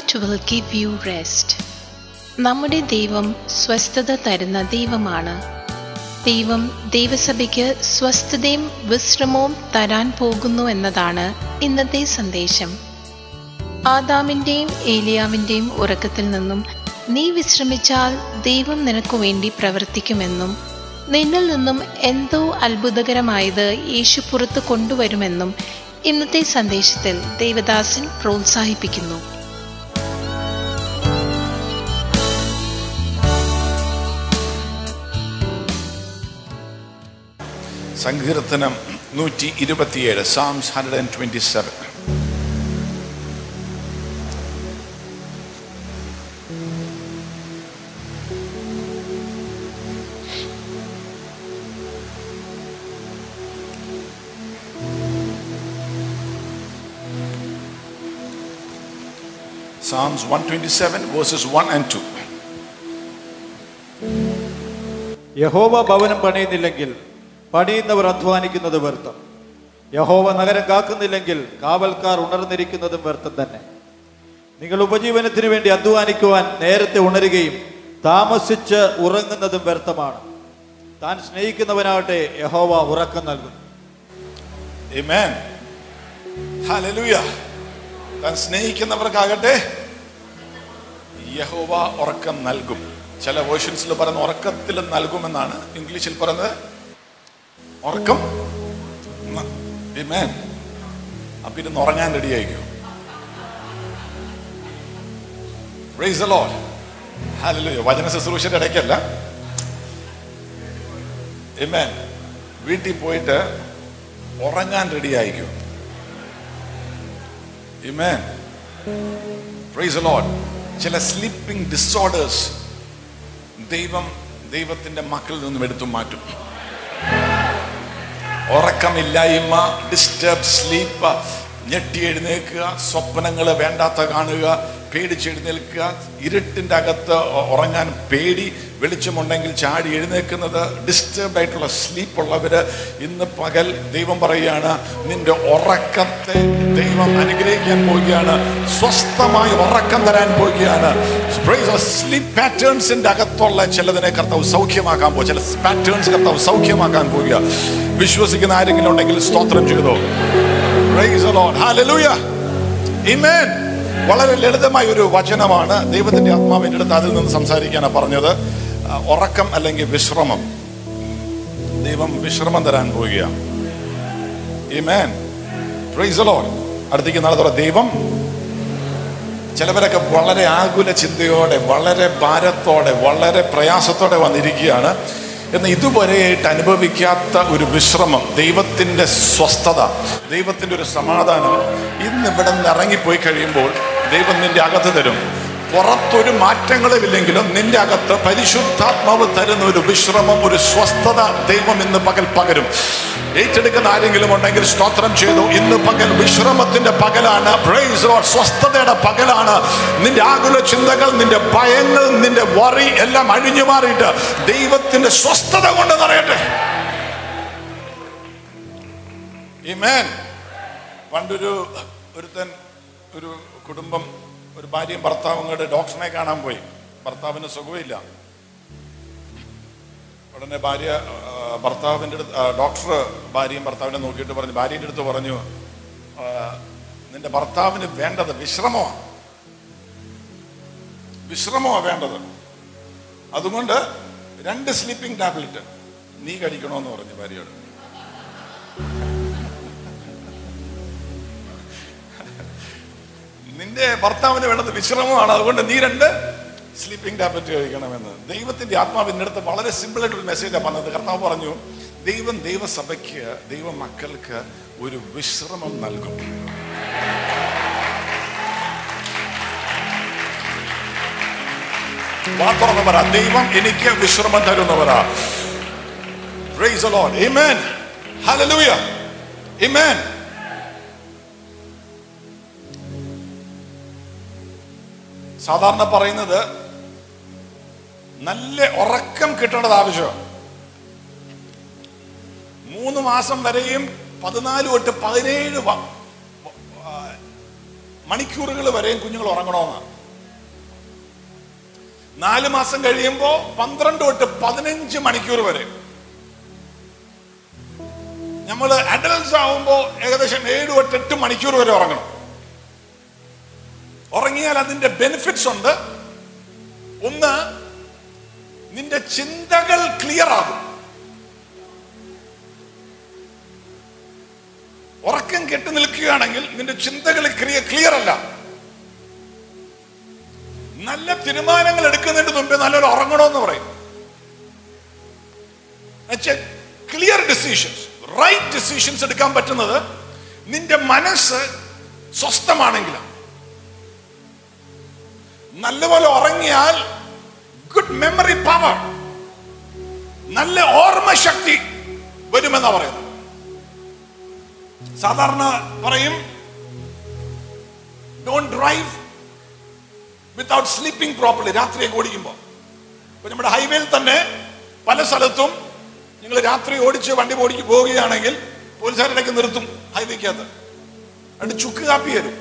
God will give you rest നമ്മുടെ ദൈവം സ്വസ്ഥത തരുന്ന ദൈവമാണ് ദൈവം ദൈവസഭയ്ക്ക് സ്വസ്ഥതയും വിശ്രമവും തരാൻ പോകുന്നു എന്നതാണ് ഇന്നത്തെ സന്ദേശം ആദാമിന്റെയും ഏലിയാവിന്റെയും ഉറക്കത്തിൽ നിന്നും നീ വിശ്രമിച്ചാൽ ദൈവം നിനക്കു വേണ്ടി പ്രവർത്തിക്കുമെന്നും നിന്നിൽ നിന്നും എന്തോ അത്ഭുതകരമായത് യേശു പുറത്തു കൊണ്ടുവരുമെന്നും ഇന്നത്തെ സന്ദേശത്തിൽ ദേവദാസൻ പ്രോത്സാഹിപ്പിക്കുന്നു സങ്കീർത്തനം നൂറ്റി ഇരുപത്തിയേഴ് psalms hundred and twenty seven Psalms 127 verses 1 and 2. യഹോവ ഭവനം പണിയുന്നില്ലെങ്കിൽ പണിയുന്നവർ അധ്വാനിക്കുന്നത് വ്യർത്ഥം യഹോവ നഗരം കാക്കുന്നില്ലെങ്കിൽ കാവൽക്കാർ ഉണർന്നിരിക്കുന്നതും വ്യർത്ഥം തന്നെ നിങ്ങൾ ഉപജീവനത്തിന് വേണ്ടി അധ്വാനിക്കുവാൻ നേരത്തെ ഉണരുകയും താമസിച്ച് ഉറങ്ങുന്നതും വ്യർത്ഥമാണ് താൻ സ്നേഹിക്കുന്നവനാകട്ടെ യഹോവ ഉറക്കം നൽകുന്നു Amen. Hallelujah. താൻ സ്നേഹിക്കുന്നവർക്കാകട്ടെ യഹോവ ഉറക്കം നൽകും ചില വേർഷൻസിൽ പറയുന്ന ഉറക്കത്തിൽ നൽകുമെന്നാണ് ഇംഗ്ലീഷിൽ പറയുന്നത് ഉറക്കം Amen. അപ്പൊ ഇരുന്ന് ഉറങ്ങാൻ റെഡി ആയിക്കോ Praise the Lord. Hallelujah. വചന ശുശ്രൂഷയുടെ ഇടയ്ക്കല്ല Amen. വീട്ടിൽ പോയിട്ട് ഉറങ്ങാൻ റെഡി ആയിക്കോ Amen. Praise the Lord. ചില സ്ലീപ്പിംഗ് ഡിസോർഡേഴ്സ് ദൈവം ദൈവത്തിന്റെ മക്കളിൽ നിന്നും എടുത്തു മാറ്റും ഉറക്കമില്ലായ്മ ഡിസ്റ്റർബ് സ്ലീപ്പ് ഞെട്ടി എഴുന്നേൽക്കുക സ്വപ്നങ്ങൾ വേണ്ടാത്ത കാണുക പേടിച്ചെഴുന്നേൽക്കുക ഇരുട്ടിൻ്റെ അകത്ത് ഉ- ഉറങ്ങാൻ പേടി വെളിച്ചമുണ്ടെങ്കിൽ ചാടി എഴുന്നേൽക്കുന്നത് ഡിസ്റ്റർബ്ഡ് ആയിട്ടുള്ള സ്ലീപ്പ് ഉള്ളവര് ഇന്ന് പകൽ ദൈവം പറയുകയാണ് നിന്റെ ഉറക്കത്തെ ദൈവം അനുഗ്രഹിക്കാൻ പോവുകയാണ് സ്വസ്ഥമായ ഉറക്കം തരാൻ പോവുകയാണ് സ്ലീപ്പ് പാറ്റേൺസിന്റെ അകത്തുള്ള ചിലതിനെ കർത്താവ് സൗഖ്യമാക്കാൻ പോകും ചില പാറ്റേൺസ് കർത്താവ് സൗഖ്യമാക്കാൻ പോവുക വിശ്വസിക്കുന്ന ആരെങ്കിലും ഉണ്ടെങ്കിൽ സ്തോത്രം ചെയ്തോ Praise the Lord. Hallelujah. Amen. വളരെ ലളിതമായ ഒരു വചനമാണ് ദൈവത്തിന്റെ ആത്മാവിന്റെ അടുത്ത് അതിൽ നിന്ന് സംസാരിക്കാനാണ് പറഞ്ഞത് ആ, ഉറക്കം അല്ലെങ്കിൽ വിശ്രമം ദൈവം വിശ്രമം തരാൻ പോവുകയാണ് Amen. Praise the Lord. അടുത്തേക്ക് നാളെ തുറ ദൈവം ചിലവരൊക്കെ വളരെ ആകുല ചിന്തയോടെ വളരെ ഭാരത്തോടെ വളരെ പ്രയാസത്തോടെ വന്നിരിക്കുകയാണ് എന്നാൽ ഇതുവരെയായിട്ട് അനുഭവിക്കാത്ത ഒരു വിശ്രമം ദൈവത്തിന്റെ സ്വസ്ഥത ദൈവത്തിന്റെ ഒരു സമാധാനം ഇന്ന് ഇവിടെ നിന്ന് ഇറങ്ങിപ്പോയി കഴിയുമ്പോൾ ദൈവം നിന്റെ അകത്ത് തരും പുറത്തൊരു മാറ്റങ്ങളും ഇല്ലെങ്കിലും നിന്റെ അകത്ത് പരിശുദ്ധാത്മാവ് തരുന്ന ഒരു വിശ്രമം ഒരു സ്വസ്ഥത ദൈവം ഇന്ന് പകൽ പകരും ഏറ്റെടുക്കുന്ന ആരെങ്കിലും ഉണ്ടെങ്കിൽ സ്തോത്രം ചെയ്തു ഇന്ന് പകൽ വിശ്രമത്തിന്റെ പകലാണ് Praise the Lord. സ്വസ്ഥതയുടെ പകലാണ് നിന്റെ ആകുല ചിന്തകൾ നിന്റെ ഭയങ്ങൾ നിന്റെ വറി എല്ലാം അഴിഞ്ഞു മാറിയിട്ട് ദൈവത്തിന്റെ സ്വസ്ഥത കൊണ്ട് നിറയട്ടെ Amen. പണ്ടൊരു ഒരുത്തൻ ഒരു കുടുംബം ഒരു ഭാര്യയും ഭർത്താവും കൂടെ ഡോക്ടറിനെ കാണാൻ പോയി ഭർത്താവിന് സുഖമില്ല ഉടനെ ഭാര്യ ആ, ഭർത്താവിൻ്റെ അടുത്ത് ആ, ഡോക്ടർ ഭാര്യയും ഭർത്താവിനെ നോക്കിയിട്ട് പറഞ്ഞു ഭാര്യയുടെ അടുത്ത് പറഞ്ഞു ആ, നിന്റെ ഭർത്താവിന് വേണ്ടത് വിശ്രമമാണ് വിശ്രമമാണ് വേണ്ടത് അതുകൊണ്ട് രണ്ട് സ്ലീപ്പിംഗ് ടാബ്ലറ്റ് നീ കഴിക്കണമെന്ന് പറഞ്ഞു ഭാര്യയോട് നിന്റെ ഭർത്താവിന് വേണ്ടത് വിശ്രമമാണ് അതുകൊണ്ട് നീ രണ്ട് സ്ലീപ്പിംഗ് ടാബ്ലറ്റ് കഴിക്കണമെന്ന് ദൈവത്തിന്റെ ആത്മാവ് എൻ്റെ അടുത്ത് വളരെ സിമ്പിൾ ആയിട്ടൊരു മെസ്സേജാണ് പറഞ്ഞത് കർത്താവ് പറഞ്ഞു ദൈവം ദൈവസഭയ്ക്ക് ദൈവ മക്കൾക്ക് ഒരു വിശ്രമം നൽകും വാ തുറന്ന് പറ ദൈവം എനിക്ക് വിശ്രമം തരുന്നവരാ Praise the Lord. Amen. Hallelujah. Amen. സാധാരണ പറയുന്നത് നല്ല ഉറക്കം കിട്ടേണ്ടത് ആവശ്യം മൂന്ന് മാസം വരെയും പതിനാല് തൊട്ട് പതിനേഴ് വ- വ- ആ, മണിക്കൂറുകൾ വരെയും കുഞ്ഞുങ്ങൾ ഉറങ്ങണമെന്ന് നാല് മാസം കഴിയുമ്പോ പന്ത്രണ്ട് തൊട്ട് പതിനഞ്ച് മണിക്കൂർ വരെ നമ്മൾ അഡൽസ് ആവുമ്പോ ഏകദേശം ഏഴ് തൊട്ട് എട്ട് മണിക്കൂർ വരെ ഉറങ്ങണം ഉറങ്ങിയാൽ അതിന്റെ ബെനിഫിറ്റ്സ് ഉണ്ട് ഒന്ന് നിന്റെ ചിന്തകൾ ക്ലിയർ ആകും ഉറക്കം കെട്ടി നിൽക്കുകയാണെങ്കിൽ നിന്റെ ചിന്തകൾ ക്ലിയർ അല്ല നല്ല തീരുമാനങ്ങൾ എടുക്കുന്നതിന് മുമ്പേ നല്ലൊരു ഉറങ്ങണമെന്ന് പറയും ക്ലിയർ ഡിസിഷൻസ് റൈറ്റ് ഡിസിഷൻസ് എടുക്കാൻ പറ്റുന്നത് നിന്റെ മനസ്സ് സ്വസ്ഥമാണെങ്കിലാണ് നല്ലപോലെ ഉറങ്ങിയാൽ ഗുഡ് മെമ്മറി പവർ നല്ല ഓർമ്മശക്തി വരുമെന്നാ പറയുന്നത് സാധാരണ പറയും don't drive without sleeping properly രാത്രിയൊക്കെ ഓടിക്കുമ്പോൾ ഇപ്പൊ നമ്മുടെ ഹൈവേയിൽ തന്നെ പല സ്ഥലത്തും നിങ്ങൾ രാത്രി ഓടിച്ച് വണ്ടി ഓടിക്ക് പോവുകയാണെങ്കിൽ പോലീസുകാരിടയ്ക്ക് നിർത്തും ഹൈവേക്കകത്ത് എന്നിട്ട് ചുക്ക് കാപ്പി തരും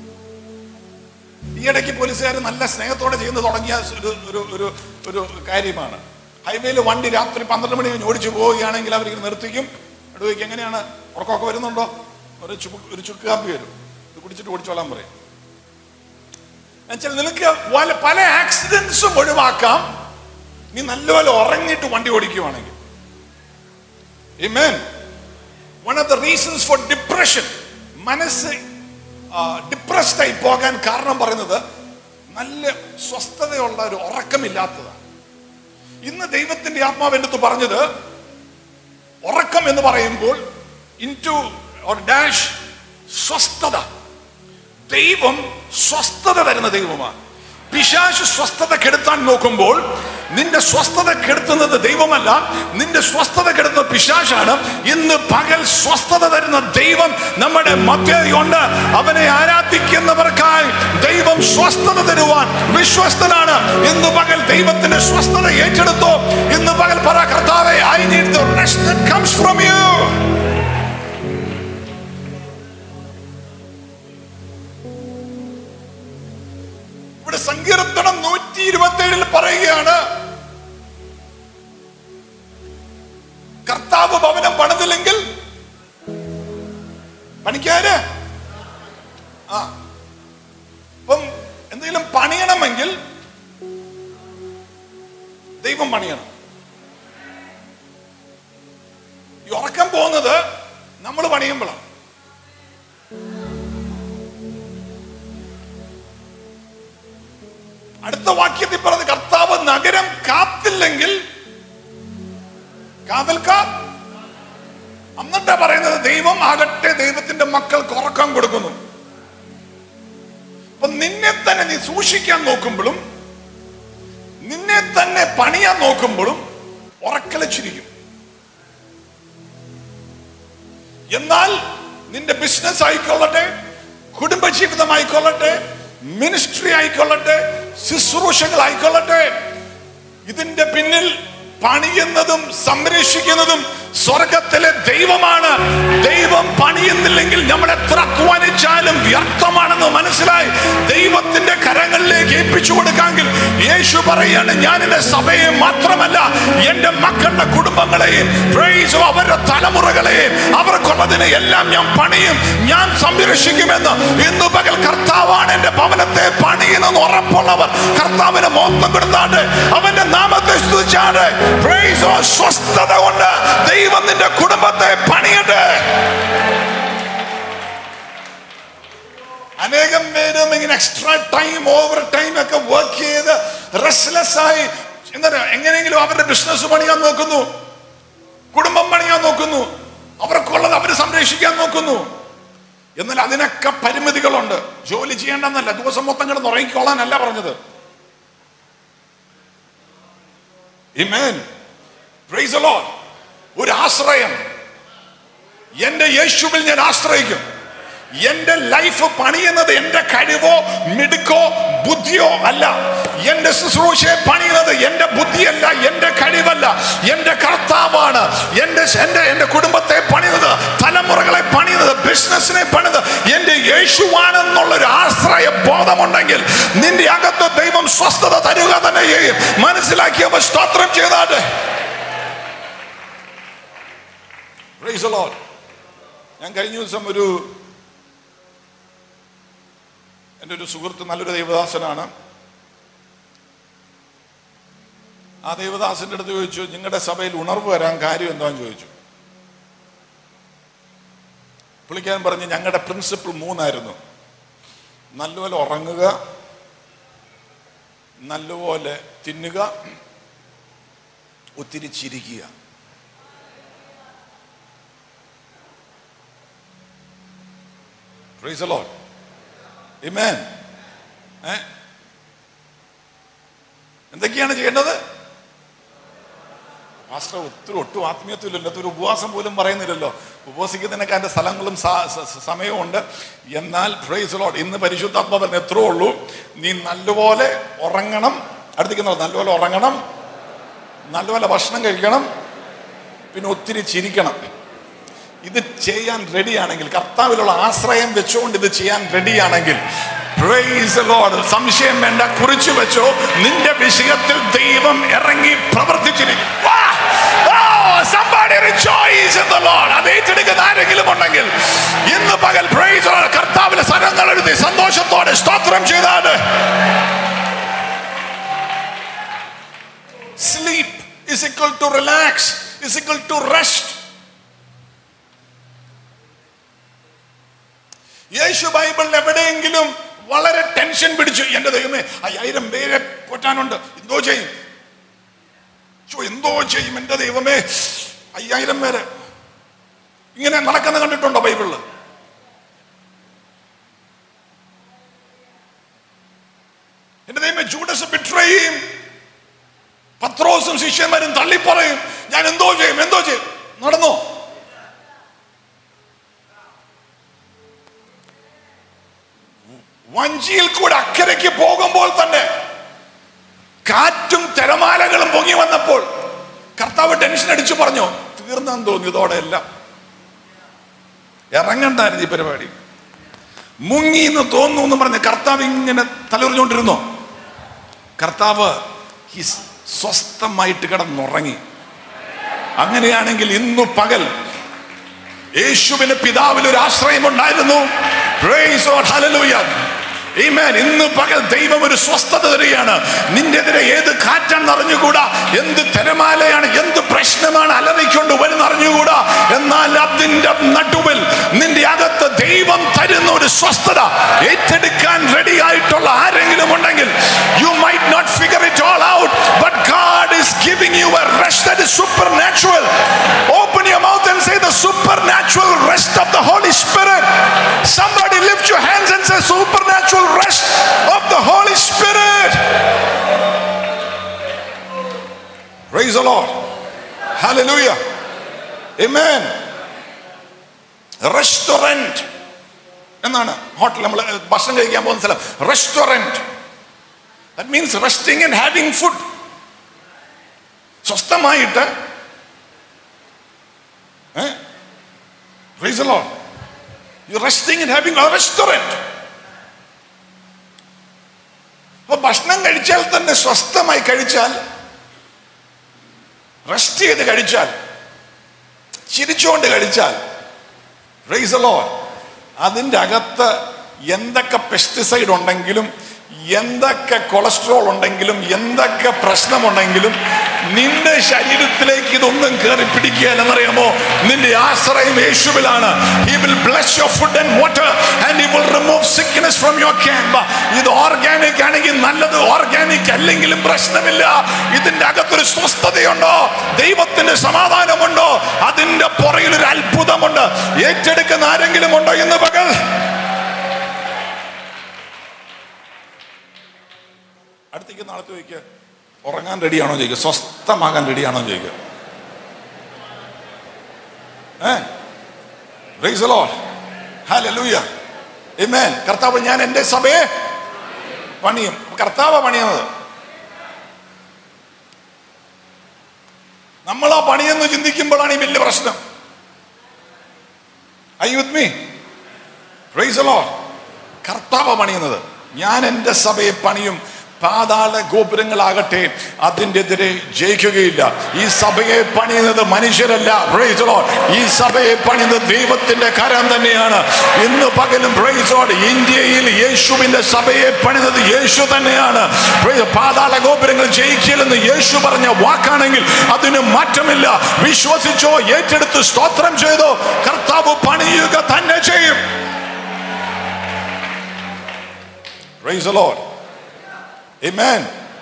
ഈ ഇടയ്ക്ക് പോലീസുകാർ നല്ല സ്നേഹത്തോടെ ചെയ്യുന്ന തുടങ്ങിയ ഒരു ഒരു ഒരു ഒരു കാര്യമാണ് ഹൈവേയിൽ വണ്ടി രാത്രി പന്ത്രണ്ട് മണി കഴിഞ്ഞ് ഓടിച്ചു പോവുകയാണെങ്കിൽ അവർ നിർത്തിക്കും അടുത്തേക്ക് എങ്ങനെയാണ് ഉറക്കമൊക്കെ വരുന്നുണ്ടോ ഒരു ചുക്ക് ഒരു ചുക്ക് കാപ്പി വരും ഇത് കുടിച്ചിട്ട് ഓടിച്ചോളാൻ പറയും എന്നുവെച്ചാൽ നിനക്ക് പല- പല ആക്സിഡൻസും ഒഴിവാക്കാം നീ നല്ലപോലെ ഉറങ്ങിയിട്ട് വണ്ടി ഓടിക്കുവാണെങ്കിൽ Amen. One of the reasons for depression, മനസ്സ് ഡിപ്രസ്ഡ് ആയി പോകാൻ കാരണം പറയുന്നത് നല്ല സ്വസ്ഥതയുള്ള ഒരു ഉറക്കമില്ലാത്തതാണ് ഇന്ന് ദൈവത്തിന്റെ ആത്മാവ് എൻ്റെ അടുത്ത് പറഞ്ഞത് ഉറക്കം എന്ന് പറയുമ്പോൾ ഇൻറ്റു ഡാഷ് സ്വസ്ഥത ദൈവം സ്വസ്ഥത തരുന്ന ദൈവമാണ് പിശാശ് സ്വസ്ഥത കെടുത്താൻ നോക്കുമ്പോൾ നിന്റെ സ്വസ്ഥത കെടുത്തുന്നത് ദൈവമല്ല നിന്റെ സ്വസ്ഥത കെടുത്തുന്നത് പിശാശാണ് ഇന്ന് പകൽ സ്വസ്ഥത തരുന്ന ദൈവം നമ്മുടെ മധ്യയുണ്ട് അവനെ ആരാധിക്കുന്നവർക്കായി ദൈവം സ്വസ്ഥത തരുവാൻ വിശ്വസ്തനാണ് ഇന്ന് പകൽ ദൈവത്തിന്റെ സ്വസ്ഥത ഏറ്റെടുത്തോ ഇന്ന് പകൽ പറ കർത്താവെ I need the rest that comes from you ഇവിടെ സങ്കീർത്തനം നൂറ്റി ഇരുപത്തി ഏഴിൽ പറയുകയാണ് കർത്താവ് ഭവനം പണിതില്ലെങ്കിൽ പണിക്കാര് ആ അപ്പം എന്തെങ്കിലും പണിയണമെങ്കിൽ ദൈവം പണിയണം ഈ ഉറക്കം പോകുന്നത് നമ്മൾ പണിയുമ്പോഴാണ് അടുത്ത വാക്യത്തിൽ പറഞ്ഞത് കർത്താവ് നഗരം കാത്തില്ലെങ്കിൽ കാവൽക്കാർ എന്നിട്ടാ പറയുന്നത് ദൈവം ആകട്ടെ ദൈവത്തിന്റെ മക്കൾക്ക് ഉറക്കം കൊടുക്കുന്നു അപ്പൊ നിന്നെ തന്നെ നീ സൂക്ഷിക്കാൻ നോക്കുമ്പോഴും നിന്നെ തന്നെ പണിയാൻ നോക്കുമ്പോഴും ഉറക്കലച്ചിരിക്കും എന്നാൽ നിന്റെ ബിസിനസ് ആയിക്കൊള്ളട്ടെ കുടുംബജീവിതമായിക്കൊള്ളട്ടെ മിനിസ്ട്രി ആയിക്കൊള്ളട്ടെ ശുശ്രൂഷകൾ ആയിക്കൊള്ളട്ടെ ഇതിന്റെ പിന്നിൽ പണിയുന്നതും സംരക്ഷിക്കുന്നതും സ്വർഗത്തിലെ ദൈവമാണ് ദൈവം പണിയുന്നില്ലെങ്കിൽ നമ്മൾ എത്ര അധ്വാനിച്ചാലും വ്യർത്ഥമാണെന്ന് മനസ്സിലായി ദൈവത്തിന്റെ കരങ്ങളിലേക്ക് ഏൽപ്പിച്ചു കൊടുക്കാമെങ്കിൽ യേശു പറയാണ് ഞാൻ എന്റെ സഭയെ മാത്രമല്ല എന്റെ മക്കളുടെ കുടുംബങ്ങളെയും praise of അവരുടെ തലമുറകളെയും അവർക്കുള്ളതിനെ എല്ലാം ഞാൻ പണിയും ഞാൻ സംരക്ഷിക്കുമെന്ന് ഇന്ന് പകൽ കർത്താവാണ് എന്റെ ഭവനത്തെ പണിയുന്നെന്ന് ഉറപ്പുള്ളവർ കർത്താവിന് മോത്തം കൊടുത്താണ്ട് അവന്റെ നാമത്തെ സ്തുതിച്ചാണ്ട് praise of സ്വസ്ഥത കൊണ്ട് ദൈവം നിന്റെ കുടുംബത്തെ പണിയട്ടെ അനേകം പേരും ഇങ്ങനെ എക്സ്ട്രാ ടൈം ഓവർ ടൈം ഒക്കെ വർക്ക് ചെയ്ത് റെസ്ലെസ് ആയി എന്താ പറയാ, എങ്ങനെയെങ്കിലും അവരുടെ ബിസിനസ് പണിയാൻ നോക്കുന്നു കുടുംബം പണിയാൻ നോക്കുന്നു അവർക്കുള്ളത് അവർ സംരക്ഷിക്കാൻ നോക്കുന്നു എന്നാൽ അതിനൊക്കെ പരിമിതികളുണ്ട് ജോലി ചെയ്യേണ്ടെന്നല്ല ദിവസം മൊത്തം കിടന്ന് ഉറങ്ങിക്കോളാനല്ല പറഞ്ഞത് Amen. Praise the Lord. ഒരു ആശ്രയം എന്റെ യേശുവിൽ ഞാൻ ആശ്രയിക്കും എന്റെ ലൈഫ് പണിയുന്നത് എന്റെ കഴിവോ മിടുക്കോ ബുദ്ധിയോ അല്ല എന്റെ ശുശ്രൂഷയെ പണിയുന്നത് എന്റെ ബുദ്ധിയല്ല എന്റെ കഴിവല്ല എന്റെ കർത്താവാണ് എന്റെ എന്റെ എന്റെ കുടുംബത്തെ പണിയുന്നത് തലമുറകളെ പണിയുന്നത് ബിസിനസിനെ പണിത് എന്റെ യേശുവാണെന്നുള്ള ഒരു ആശ്രയ ബോധമുണ്ടെങ്കിൽ നിന്റെ അകത്ത് ദൈവം സ്വസ്ഥത തരുക തന്നെ ചെയ്യും മനസ്സിലാക്കിയവ സ്തോത്രം ചെയ്താട്ടെ Praise the Lord. ഞാൻ കഴിഞ്ഞ ദിവസം ഒരു എൻ്റെ ഒരു സുഹൃത്ത് നല്ലൊരു ദൈവദാസനാണ് ആ ദേവദാസിന്റെ അടുത്ത് ചോദിച്ചു നിങ്ങളുടെ സഭയിൽ ഉണർവ് വരാൻ കാര്യം എന്താന്ന് ചോദിച്ചു പുള്ളിക്കാൻ പറഞ്ഞ് ഞങ്ങളുടെ പ്രിൻസിപ്പിൾ മൂന്നായിരുന്നു നല്ലപോലെ ഉറങ്ങുക നല്ലപോലെ തിന്നുക ഒത്തിരി ചിരിക്കുക Praise the Lord. Amen. ഏ? എന്തൊക്കെയാണ് ചെയ്യേണ്ടത് മാസ്റ്റർ ഒത്തിരി ഒട്ടും ആത്മീയത്വമില്ലല്ലോ ഒരു ഉപവാസം പോലും പറയുന്നില്ലല്ലോ ഉപവസിക്കുന്നതിനൊക്കെ അതിന്റെ സ്ഥലങ്ങളും സ- സ- സ- സമയവും ഉണ്ട് എന്നാൽ പ്രൈസ് ലോഡ് ഇന്ന് പരിശുദ്ധാത്മാവൻ എത്രേ ഉള്ളൂ നീ നല്ലപോലെ ഉറങ്ങണം അടുത്തേക്ക് നോക്ക്, നല്ലപോലെ ഉറങ്ങണം നല്ലപോലെ ഭക്ഷണം കഴിക്കണം പിന്നെ ഒത്തിരി ചിരിക്കണം ഇത് ചെയ്യാൻ റെഡിയാണെങ്കിൽ കർത്താവിലുള്ള ആശ്രയം വെച്ചുകൊണ്ട് ഇത് ചെയ്യാൻ റെഡിയാണെങ്കിൽ Praise the Lord. സംശയം വേണ്ട കുറിച്ചു വെച്ചോ നിന്റെ വിഷയത്തിൽ ദൈവം ഇറങ്ങി പ്രവർത്തിച്ചിരിക്കും Wow! Oh, somebody rejoice in the Lord. അത് ഏറ്റെടുക്കുന്ന ആരെങ്കിലും ഉണ്ടെങ്കിൽ ഇന്ന് പകൽ പ്രൈസ് കർത്താവിലെ സ്ഥലങ്ങൾ എഴുതി സന്തോഷത്തോടെ സ്തോത്രം ചെയ്താണ് sleep is equal to relax is equal to rest യേശു ബൈബിളിൽ എവിടെയെങ്കിലും വളരെ ടെൻഷൻ പിടിച്ചു എന്റെ ദൈവമേ അയ്യായിരം പേരെ പോറ്റാനുണ്ട് എന്തോ ചെയ്യും ചോ, എന്തോ ചെയ്യും എന്റെ ദൈവമേ അയ്യായിരം പേര് ഇങ്ങനെ നടക്കുന്ന കണ്ടിട്ടുണ്ടോ ബൈബിളിൽ എന്റെ ദൈവമേ ജൂഡസ് ബിട്രേ ചെയ്യും പത്രോസും ശിഷ്യന്മാരും തള്ളിപ്പറയും ഞാൻ എന്തോ ചെയ്യും എന്തോ ചെയ്യും നടന്നോ വഞ്ചിയിൽ കൂടെ അക്കരയ്ക്ക് പോകുമ്പോൾ തന്നെ കാറ്റും തിരമാലകളും പൊങ്ങി വന്നപ്പോൾ കർത്താവ് ടെൻഷൻ അടിച്ചു പറഞ്ഞു തീർന്നെന്ന് തോന്നി ഇതോടെ എല്ലാം ഇറങ്ങണ്ടായിരുന്നു ഈ പരിപാടി മുങ്ങി എന്ന് തോന്നുന്നു എന്ന് പറഞ്ഞ് കർത്താവ് ഇങ്ങനെ തലറിഞ്ഞുകൊണ്ടിരുന്നോ കർത്താവ് ഈ സ്വസ്ഥമായിട്ട് കിടന്നുറങ്ങി അങ്ങനെയാണെങ്കിൽ ഇന്നു പകൽ യേശുവിന് പിതാവിൽ ഒരു ആശ്രയം ഉണ്ടായിരുന്നു Praise God. Hallelujah. Amen. ഇന്ന് പകൽ ദൈവം ഒരു സ്വസ്ഥത തരികയാണ് നിന്റെതിരെ ഏത് കാറ്റാണെന്ന് അറിഞ്ഞുകൂടാ എന്ത് തിരമാലയാണ് എന്ത് പ്രശ്നമാണ് അലറിക്കൊണ്ട് വരുന്ന അറിഞ്ഞുകൂടാ എന്നാൽ അതിന്റെ നടുവിൽ നിന്റെ അകത്ത് ദൈവം തരുന്ന ഒരു സ്വസ്ഥത ഏറ്റെടുക്കാൻ റെഡി ആയിട്ടുള്ള ആരെങ്കിലും ഉണ്ടെങ്കിൽ you might not figure it all out but God is giving you a rest that is super natural open your mouth and say the super natural rest of the Holy Spirit somebody lift your hands and say supernatural rest of the holy spirit praise the lord hallelujah amen restaurant എന്നാണ് hotel നമ്മൾ ഭക്ഷണം കഴിക്കാൻ പോകുന്ന സ്ഥലം restaurant that means resting and having food സ്വസ്ഥമായിട്ട് Praise the Lord. You're resting and having a restaurant. അപ്പൊ ഭക്ഷണം കഴിച്ചാൽ തന്നെ സ്വസ്ഥമായി കഴിച്ചാൽ റെസ്റ്റ് ചെയ്ത് കഴിച്ചാൽ ചിരിച്ചുകൊണ്ട് കഴിച്ചാൽ Praise the Lord. അതിൻ്റെ അകത്ത് എന്തൊക്കെ പെസ്റ്റിസൈഡ് ഉണ്ടെങ്കിലും എന്തൊക്കെ കൊളസ്ട്രോൾ ഉണ്ടെങ്കിലും എന്തൊക്കെ പ്രശ്നമുണ്ടെങ്കിലും നിന്റെ ശരീരത്തിലേക്ക് ഇതൊന്നും കയറി പിടിക്കുകയെന്നറിയാമോ നിന്റെ ആശ്രയം യേശുവിലാണ് he will bless your food and water and he will remove sickness from your camp ഇത് ഓർഗാനിക് ആണെങ്കിൽ നല്ലത് ഓർഗാനിക് അല്ലെങ്കിലും പ്രശ്നമില്ല ഇതിന്റെ അകത്തൊരു സ്വസ്ഥതയുണ്ടോ ദൈവത്തിന്റെ സമാധാനമുണ്ടോ അതിന്റെ പുറകിൽ ഒരു അത്ഭുതമുണ്ട് ഏറ്റെടുക്കുന്ന ആരെങ്കിലും ഉണ്ടോ ഇന്ന് പകൽ അടുത്തേക്ക് നാളത്തെ ചോദിക്കുക ഉറങ്ങാൻ റെഡിയാണോ ചോദിക്കുക സ്വസ്ഥമാകാൻ റെഡിയാണോ ചോദിക്കുക ഏ Praise the Lord. Hallelujah. Amen. കർത്താവ് ഞാൻ എൻ്റെ സഭയെ പണിയും കർത്താവ് പണിയുന്നത് നമ്മൾ ആ പണിയെന്ന് ചിന്തിക്കുമ്പോഴാണ് ഈ വലിയ പ്രശ്നം I with me Praise the Lord. കർത്താവ് പണിയുന്നത് ഞാൻ എൻ്റെ സഭയെ പണിയും പാതാള ഗോപുരങ്ങളാകട്ടെ അതിൻ്റെ എതിരെ ജയിക്കുകയില്ല ഈ സഭയെ പണിയുന്നത് മനുഷ്യരല്ല Praise the Lord. ഈ സഭയെ പണിയുന്നത് ദൈവത്തിന്റെ കരം തന്നെയാണ് ഇന്ന് പകലും Praise the Lord. ഇന്ത്യയിൽ യേശുവിന്റെ സഭയെ പണിയുന്നത് യേശു തന്നെയാണ് Praise the- പാതാള ഗോപുരങ്ങൾ ജയിക്കില്ലെന്ന് യേശു പറഞ്ഞ വാക്കാണെങ്കിൽ അതിന് മാറ്റമില്ല വിശ്വസിച്ചോ ഏറ്റെടുത്ത് സ്തോത്രം ചെയ്തോ കർത്താവ് പണിയുക തന്നെ ചെയ്യും Praise the Lord. Amen.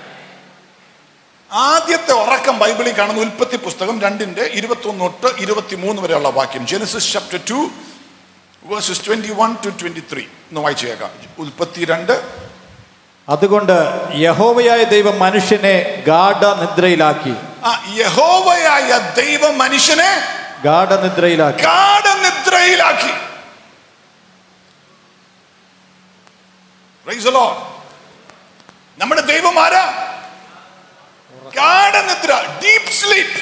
ആദ്യത്തെ ഉറക്കം ബൈബിളിൽ കാണുന്ന ഉൽപ്പത്തി പുസ്തകം രണ്ടിന്റെ ഇരുപത്തി ഒന്ന് തൊട്ട് ഇരുപത്തി മൂന്ന് വരെയുള്ള വാക്യം Genesis chapter two verses twenty one to twenty three ഒന്ന് വായിച്ചു കേൾക്കാം ഉൽപ്പത്തി രണ്ട് അതുകൊണ്ട് യഹോവയായ ദൈവം മനുഷ്യനെ ഗാഠനിദ്രയിലാക്കി ആ യഹോവയായ ദൈവം മനുഷ്യനെ ഗാഠനിദ്രയിലാക്കി ഗാഠനിദ്രയിലാക്കി Praise the Lord. നമ്മുടെ ദൈവം ആരാ ഗാഠനിദ്ര deep sleep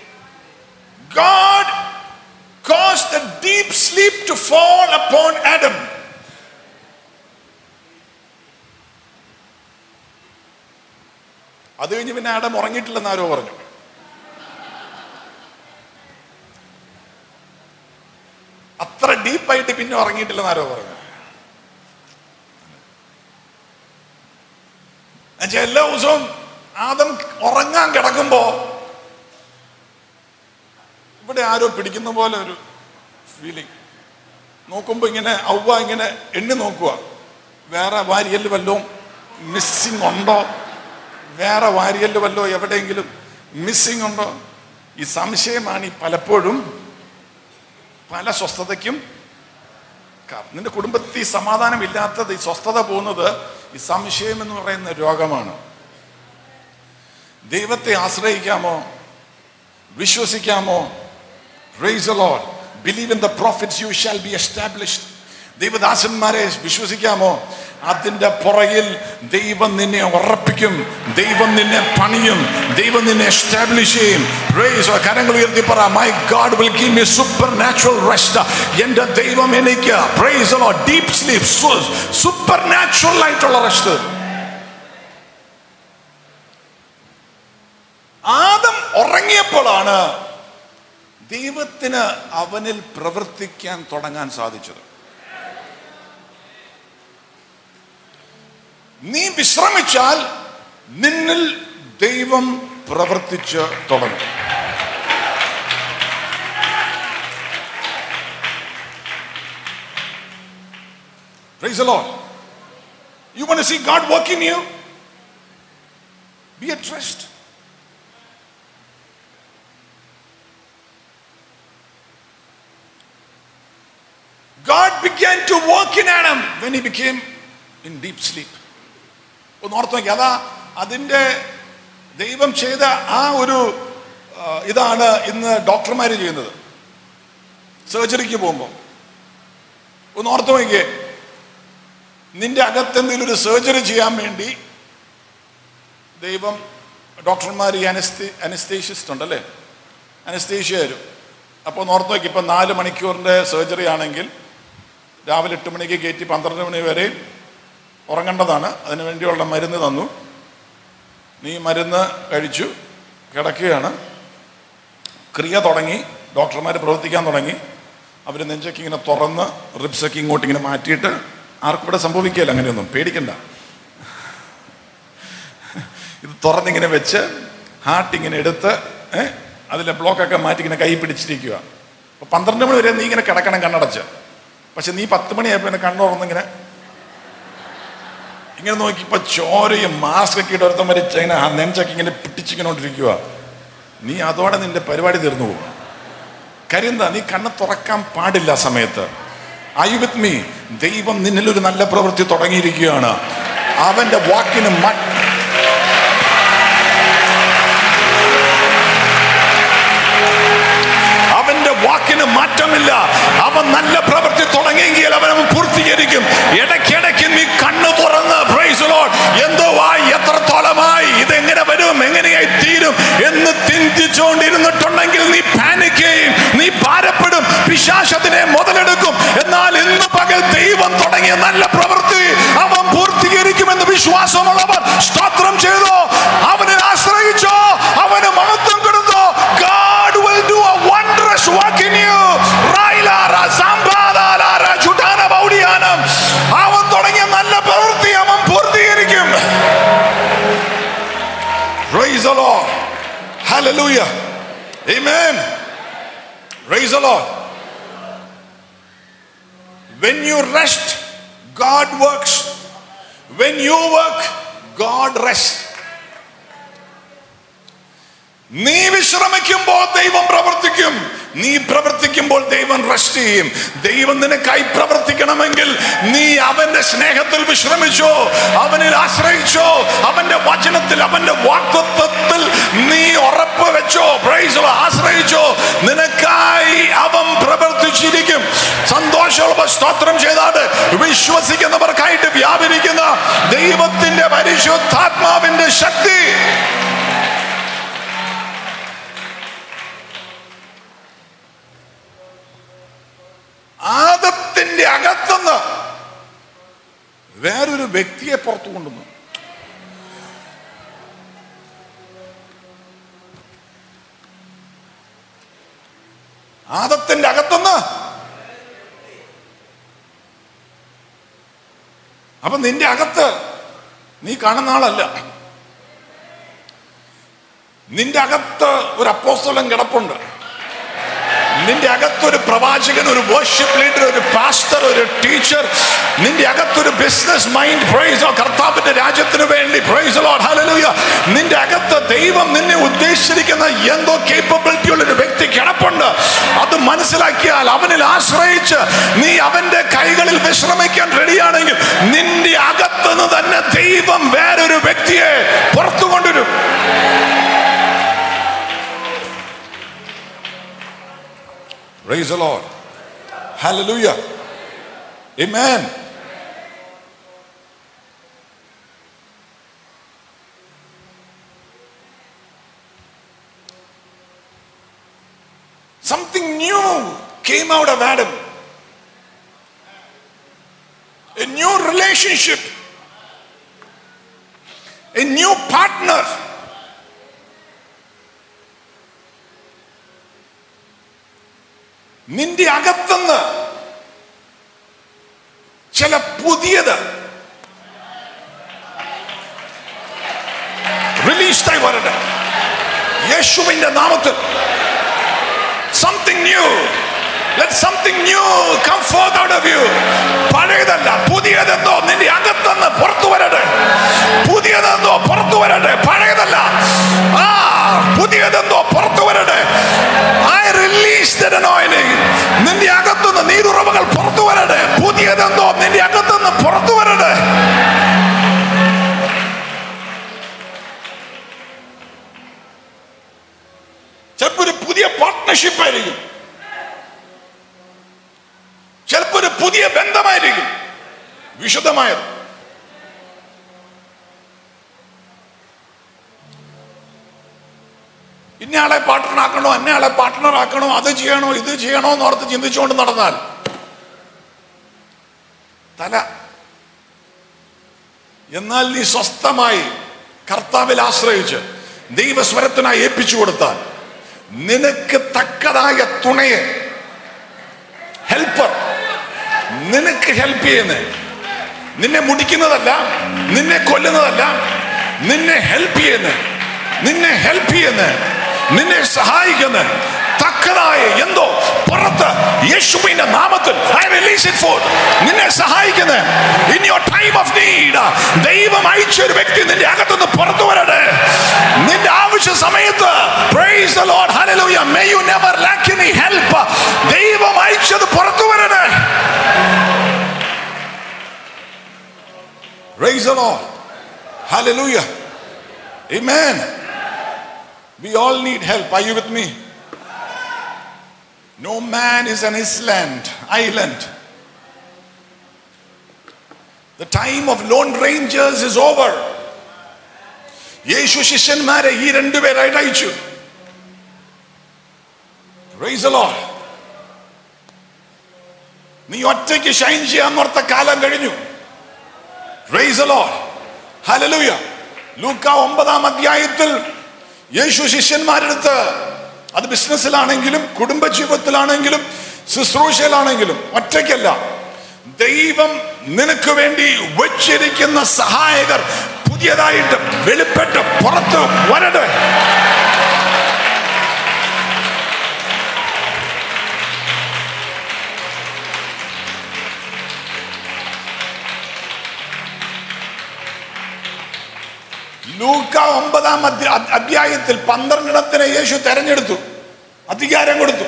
God caused a deep sleep to fall upon Adam. അത് കഴിഞ്ഞ് പിന്നെ ആഡം ഉറങ്ങിയിട്ടില്ലെന്ന് ആരോ പറഞ്ഞു അത്ര ഡീപ്പായിട്ട് പിന്നെ ഉറങ്ങിയിട്ടില്ലെന്ന് ആരോ പറഞ്ഞു എന്നുവെച്ചാ എല്ലാ ദിവസവും ആദം ഉറങ്ങാൻ കിടക്കുമ്പോ ഇവിടെ ആരോ പിടിക്കുന്ന പോലെ ഒരു ഫീലിംഗ് നോക്കുമ്പോ ഇങ്ങനെ ഔവ ഇങ്ങനെ എണ്ണി നോക്കുക വേറെ വാരിയല് വല്ലതും മിസ്സിങ് ഉണ്ടോ വേറെ വാരിയല് വല്ലോ എവിടെയെങ്കിലും മിസ്സിങ് ഉണ്ടോ ഈ സംശയമാണ് ഈ പലപ്പോഴും പല സ്വസ്ഥതയ്ക്കും കാരണം നിന്റെ കുടുംബത്തിൽ സമാധാനമില്ലാത്തത് ഈ സ്വസ്ഥത പോകുന്നത് ഈ സംശയം എന്ന് പറയുന്ന രോഗമാണ് ദൈവത്തെ ആശ്രയിക്കാമോ വിശ്വസിക്കാമോ Praise the Lord. Believe in the prophets, you shall be established. ദൈവദാസന്മാരെ വിശ്വസിക്കാമോ അതിന്റെ പുറകിൽ ദൈവം നിന്നെ ഉറപ്പിക്കും ദൈവം നിന്നെ പണിയും ദൈവം നിന്നെ എസ്റ്റാബ്ലിഷ് ചെയ്യും Praise the- കരങ്ങൾ ഉയർത്തി പറ my God will give me super natural rest എന്റെ ദൈവം എനിക്ക് praise deep sleep super natural ആയിട്ടുള്ള റെസ്റ്റ് ആദം ഉറങ്ങിയപ്പോഴാണ് ദൈവത്തിന് അവനിൽ പ്രവർത്തിക്കാൻ തുടങ്ങാൻ സാധിച്ചത് നീ വിശ്രമിച്ചാൽ നിന്നിൽ ദൈവം പ്രവർത്തിച്ച് തുടങ്ങും Praise the Lord. You want to see God work in you? Be at rest. God began to work in Adam when he became in deep sleep. ഒന്ന് ഓർത്ത് നോക്കി അതാ അതിൻ്റെ ദൈവം ചെയ്ത ആ ഒരു ആ, ഇതാണ് ഇന്ന് ഡോക്ടർമാർ ചെയ്യുന്നത് സർജറിക്ക് പോകുമ്പോൾ ഒന്ന് ഓർത്ത് നോക്കിയേ നിന്റെ അകത്ത് എന്തെങ്കിലും ഒരു സർജറി ചെയ്യാൻ വേണ്ടി ദൈവം ഡോക്ടർമാർ ഈ അനസ്തി അനസ്തേഷ്യസ്റ്റ് ഉണ്ടല്ലേ അനസ്തേഷ്യ തരും അപ്പോൾ ഒന്ന് ഓർത്ത് നോക്കി ഇപ്പം നാല് മണിക്കൂറിൻ്റെ സർജറി ആണെങ്കിൽ രാവിലെ എട്ട് മണിക്ക് കയറ്റി പന്ത്രണ്ട് മണി വരെ ഉറങ്ങേണ്ടതാണ് അതിനു വേണ്ടിയുള്ള മരുന്ന് തന്നു നീ മരുന്ന് കഴിച്ചു കിടക്കുകയാണ് ക്രിയ തുടങ്ങി ഡോക്ടർമാർ പ്രവർത്തിക്കാൻ തുടങ്ങി അവർ നെഞ്ചൊക്കെ ഇങ്ങനെ തുറന്ന് റിബ്സൊക്കെ ഇങ്ങോട്ട് ഇങ്ങനെ മാറ്റിയിട്ട് ആർക്കും ഇവിടെ സംഭവിക്കുകയില്ല അങ്ങനെയൊന്നും പേടിക്കണ്ട ഇത് തുറന്നിങ്ങനെ വെച്ച് ഹാർട്ട് ഇങ്ങനെ എടുത്ത് ഏഹ് അതിലെ ബ്ലോക്കൊക്കെ മാറ്റി ഇങ്ങനെ കൈ പിടിച്ചിരിക്കുക അപ്പൊ പന്ത്രണ്ട് മണി വരെ നീ ഇങ്ങനെ കിടക്കണം കണ്ണടച്ച് പക്ഷെ നീ പത്ത് മണിയായപ്പോ ഇങ്ങനെ കണ്ണുറന്നിങ്ങനെ ഇങ്ങനെ നോക്കിയപ്പോ ചോരയും മാസ്ക് ഒക്കെ ഇട്ട് ഒരുത്തം വരെ ഇങ്ങനെ ആ നെഞ്ചൊക്കെ ഇങ്ങനെ പിടിച്ചിങ്ങനോണ്ടിരിക്കുക നീ അതോടെ നിന്റെ പരിപാടി തീർന്നു പോകും കാര്യം എന്താ നീ കണ്ണ് തുറക്കാൻ പാടില്ല ആ സമയത്ത് ഐ വിത്ത് മീ ദൈവം നിന്നിൽ ഒരു നല്ല പ്രവൃത്തി തുടങ്ങിയിരിക്കുകയാണ് അവന്റെ വാക്കിന് മ- അവന്റെ വാക്കിന് മാറ്റമില്ല അവൻ നല്ല പ്രവൃത്തി തുടങ്ങിയെങ്കിൽ അവൻ അവൻ പൂർത്തീകരിക്കും ഇടയ്ക്കിടയ്ക്ക് നീ കണ്ണു തുറന്ന് praise the Lord. എന്തോ ആയി എത്രത്തോളമായി ഇതെങ്ങനെ വരും എങ്ങനെയായി തീരും എന്ന് ചിന്തിച്ചുകൊണ്ടിരുന്നിട്ടുണ്ടെങ്കിൽ നീ പാനിക് ചെയ്യും നീ ഭാരപ്പെടും പിശാശത്തിനെ മുതലെടുക്കും എന്നാൽ ഇന്ന് പകൽ ദൈവം Hallelujah. Amen. Praise the Lord. When you rest, God works. When you work, God rests. നീ വിശ്രമിക്കുമ്പോൾ ദൈവം പ്രവർത്തിക്കും നീ പ്രവർത്തിക്കുമ്പോൾ ദൈവം റെസ്റ്റ് ചെയ്യും ദൈവം നിനക്കായി പ്രവർത്തിക്കണമെങ്കിൽ നീ അവന്റെ സ്നേഹത്തിൽ വിശ്രമിച്ചോ അവനിൽ ആശ്രയിച്ചോ അവന്റെ വചനത്തിൽ അവന്റെ വാക്തത്വത്തിൽ നീ ഉറപ്പ് വെച്ചോ പ്രൈസോ ആശ്രയിച്ചോ നിനക്കായി അവൻ പ്രവർത്തിച്ചിരിക്കും സന്തോഷമുള്ള സ്തോത്രം ചെയ്താട് വിശ്വസിക്കുന്നവർക്കായിട്ട് വ്യാപരിക്കുന്ന ദൈവത്തിന്റെ പരിശുദ്ധാത്മാവിന്റെ ശക്തി ആദത്തിന്റെ അകത്തുനിന്ന് വേറൊരു വ്യക്തിയെ പുറത്തു കൊണ്ടുവന്നു ആദത്തിന്റെ അകത്തുനിന്ന് അപ്പൊ നിന്റെ അകത്ത് നീ കാണുന്ന ആളല്ല നിന്റെ അകത്ത് ഒരു അപ്പോസ്തലൻ കിടപ്പുണ്ട് നിന്റെ അകത്തൊരു പ്രവാചകൻ ഒരു വർഷിപ്പ് ലീഡർ ഒരു പാസ്റ്റർ ഒരു ടീച്ചർ നിന്റെ അകത്തൊരു ബിസിനസ് മൈൻഡ് പ്രൈസോ കർത്താവിന്റെ രാജ്യത്തിന് വേണ്ടി പ്രൈസ് ഹല്ലേലൂയ നിന്റെ അകത്ത് ദൈവം നിന്നെ ഉദ്ദേശിച്ചിരിക്കുന്ന എന്തോ കേപ്പബിലിറ്റി ഉള്ള ഒരു വ്യക്തി കിടപ്പുണ്ട് അത് മനസ്സിലാക്കിയാൽ അവനിൽ ആശ്രയിച്ച് നീ അവന്റെ കൈകളിൽ വിശ്രമിക്കാൻ റെഡിയാണെങ്കിൽ നിന്റെ അകത്തുനിന്ന് തന്നെ ദൈവം വേറൊരു വ്യക്തിയെ പുറത്തു കൊണ്ടുവരും Praise the Lord. Hallelujah. Amen. Something new came out of Adam. A new relationship. A new partner. നിന്റെ അകത്തുനിന്ന് ചില പുതിയത് റിലീസ്ഡായി വരട്ടെ യേശുവിന്റെ നാമത്തിൽ something new let something new come forth out of you പഴയതല്ല പുതിയതെന്തോ നിന്റെ അകത്തുനിന്ന് പുറത്തു വരട്ടെ പുതിയതെന്തോ പുറത്തു വരട്ടെ പഴയതല്ല ആ പുതിയതെന്തോ പുറത്തു വരട്ടെ ഐ റിലീസ് നിന്റെ അകത്തുനിന്ന് നീരുറവകൾ പുറത്തു വരട്ടെ പുതിയതെന്തോ നിന്റെ അകത്തുനിന്ന് പുറത്തു വരട്ടെ ചിലപ്പോ ഒരു പുതിയ പാർട്ട്ണർഷിപ്പ് ആയിരിക്കും ചിലപ്പോ ഒരു പുതിയ ബന്ധമായിരിക്കും വിശുദ്ധമായത് ഇന്നയാളെ പാർട്ട്ണറാക്കണോ അന്നയാളെ പാർട്ട്ണറാക്കണോ അത് ചെയ്യണോ ഇത് ചെയ്യണോ എന്ന് ഓർത്ത് ചിന്തിച്ചുകൊണ്ട് നടന്നാൽ തല എന്നാൽ നീ സ്വസ്ഥമായി കർത്താവിൽ ആശ്രയിച്ച് ദൈവസ്വരത്തിനായി ഏൽപ്പിച്ചു കൊടുത്താൽ നിനക്ക് തക്കതായ തുണയെ ഹെൽപ്പർ നിനക്ക് ഹെൽപ്പ് ചെയ്യുന്നത് നിന്നെ മുടിക്കുന്നതല്ല നിന്നെ കൊല്ലുന്നതല്ല നിന്നെ ഹെൽപ്പ് ചെയ്യുന്നത് നിന്നെ ഹെൽപ്പ് ചെയ്യുന്നത് നിന്നെ സഹായിക്കുന്ന തക്കതായ എന്തോ പുറത്ത് യേശുവിന്റെ നാമത്തിൽ ഐ റിലീസ് ഇറ്റ് ഫോർ നിന്നെ സഹായിക്കുന്ന in your time of need ദൈവം അയച്ച ഒരു വ്യക്തി നിന്റെ അകത്തുനിന്ന് പുറത്തു വരട്ടെ നിന്റെ ആവശ്യ സമയത്ത് praise the Lord hallelujah may you never lack any help ദൈവം അയച്ചത് പുറത്തു വരട്ടെ praise the Lord hallelujah amen We all need help. Are you with me? No man is an island, island. The time of lone rangers is over. യേശു ശിഷ്യന്മാരെ ഈ രണ്ടുപേരായിട്ട് അയച്ചു Praise the Lord. നീ ഒറ്റയ്ക്ക് ഷൈൻ ചെയ്യാൻ ഓർത്ത കാലം കഴിഞ്ഞു Praise the Lord. Hallelujah. ലൂക്ക ഒമ്പതാം അധ്യായത്തിൽ യേശു ശിഷ്യന്മാരെടുത്ത് അത് ബിസിനസ്സിലാണെങ്കിലും കുടുംബജീവിതത്തിലാണെങ്കിലും ശുശ്രൂഷയിലാണെങ്കിലും ഒറ്റയ്ക്കല്ല ദൈവം നിനക്ക് വേണ്ടി വച്ചിരിക്കുന്ന സഹായകർ പുതിയതായിട്ട് വെളിപ്പെട്ട് പുറത്ത് വരട്ടെ ലൂക്ക ഒമ്പതാം അധ്യ- അ- അധ്യായത്തിൽ പന്ത്രണ്ടിടത്തിനെ യേശു തെരഞ്ഞെടുത്തു അധികാരം കൊടുത്തു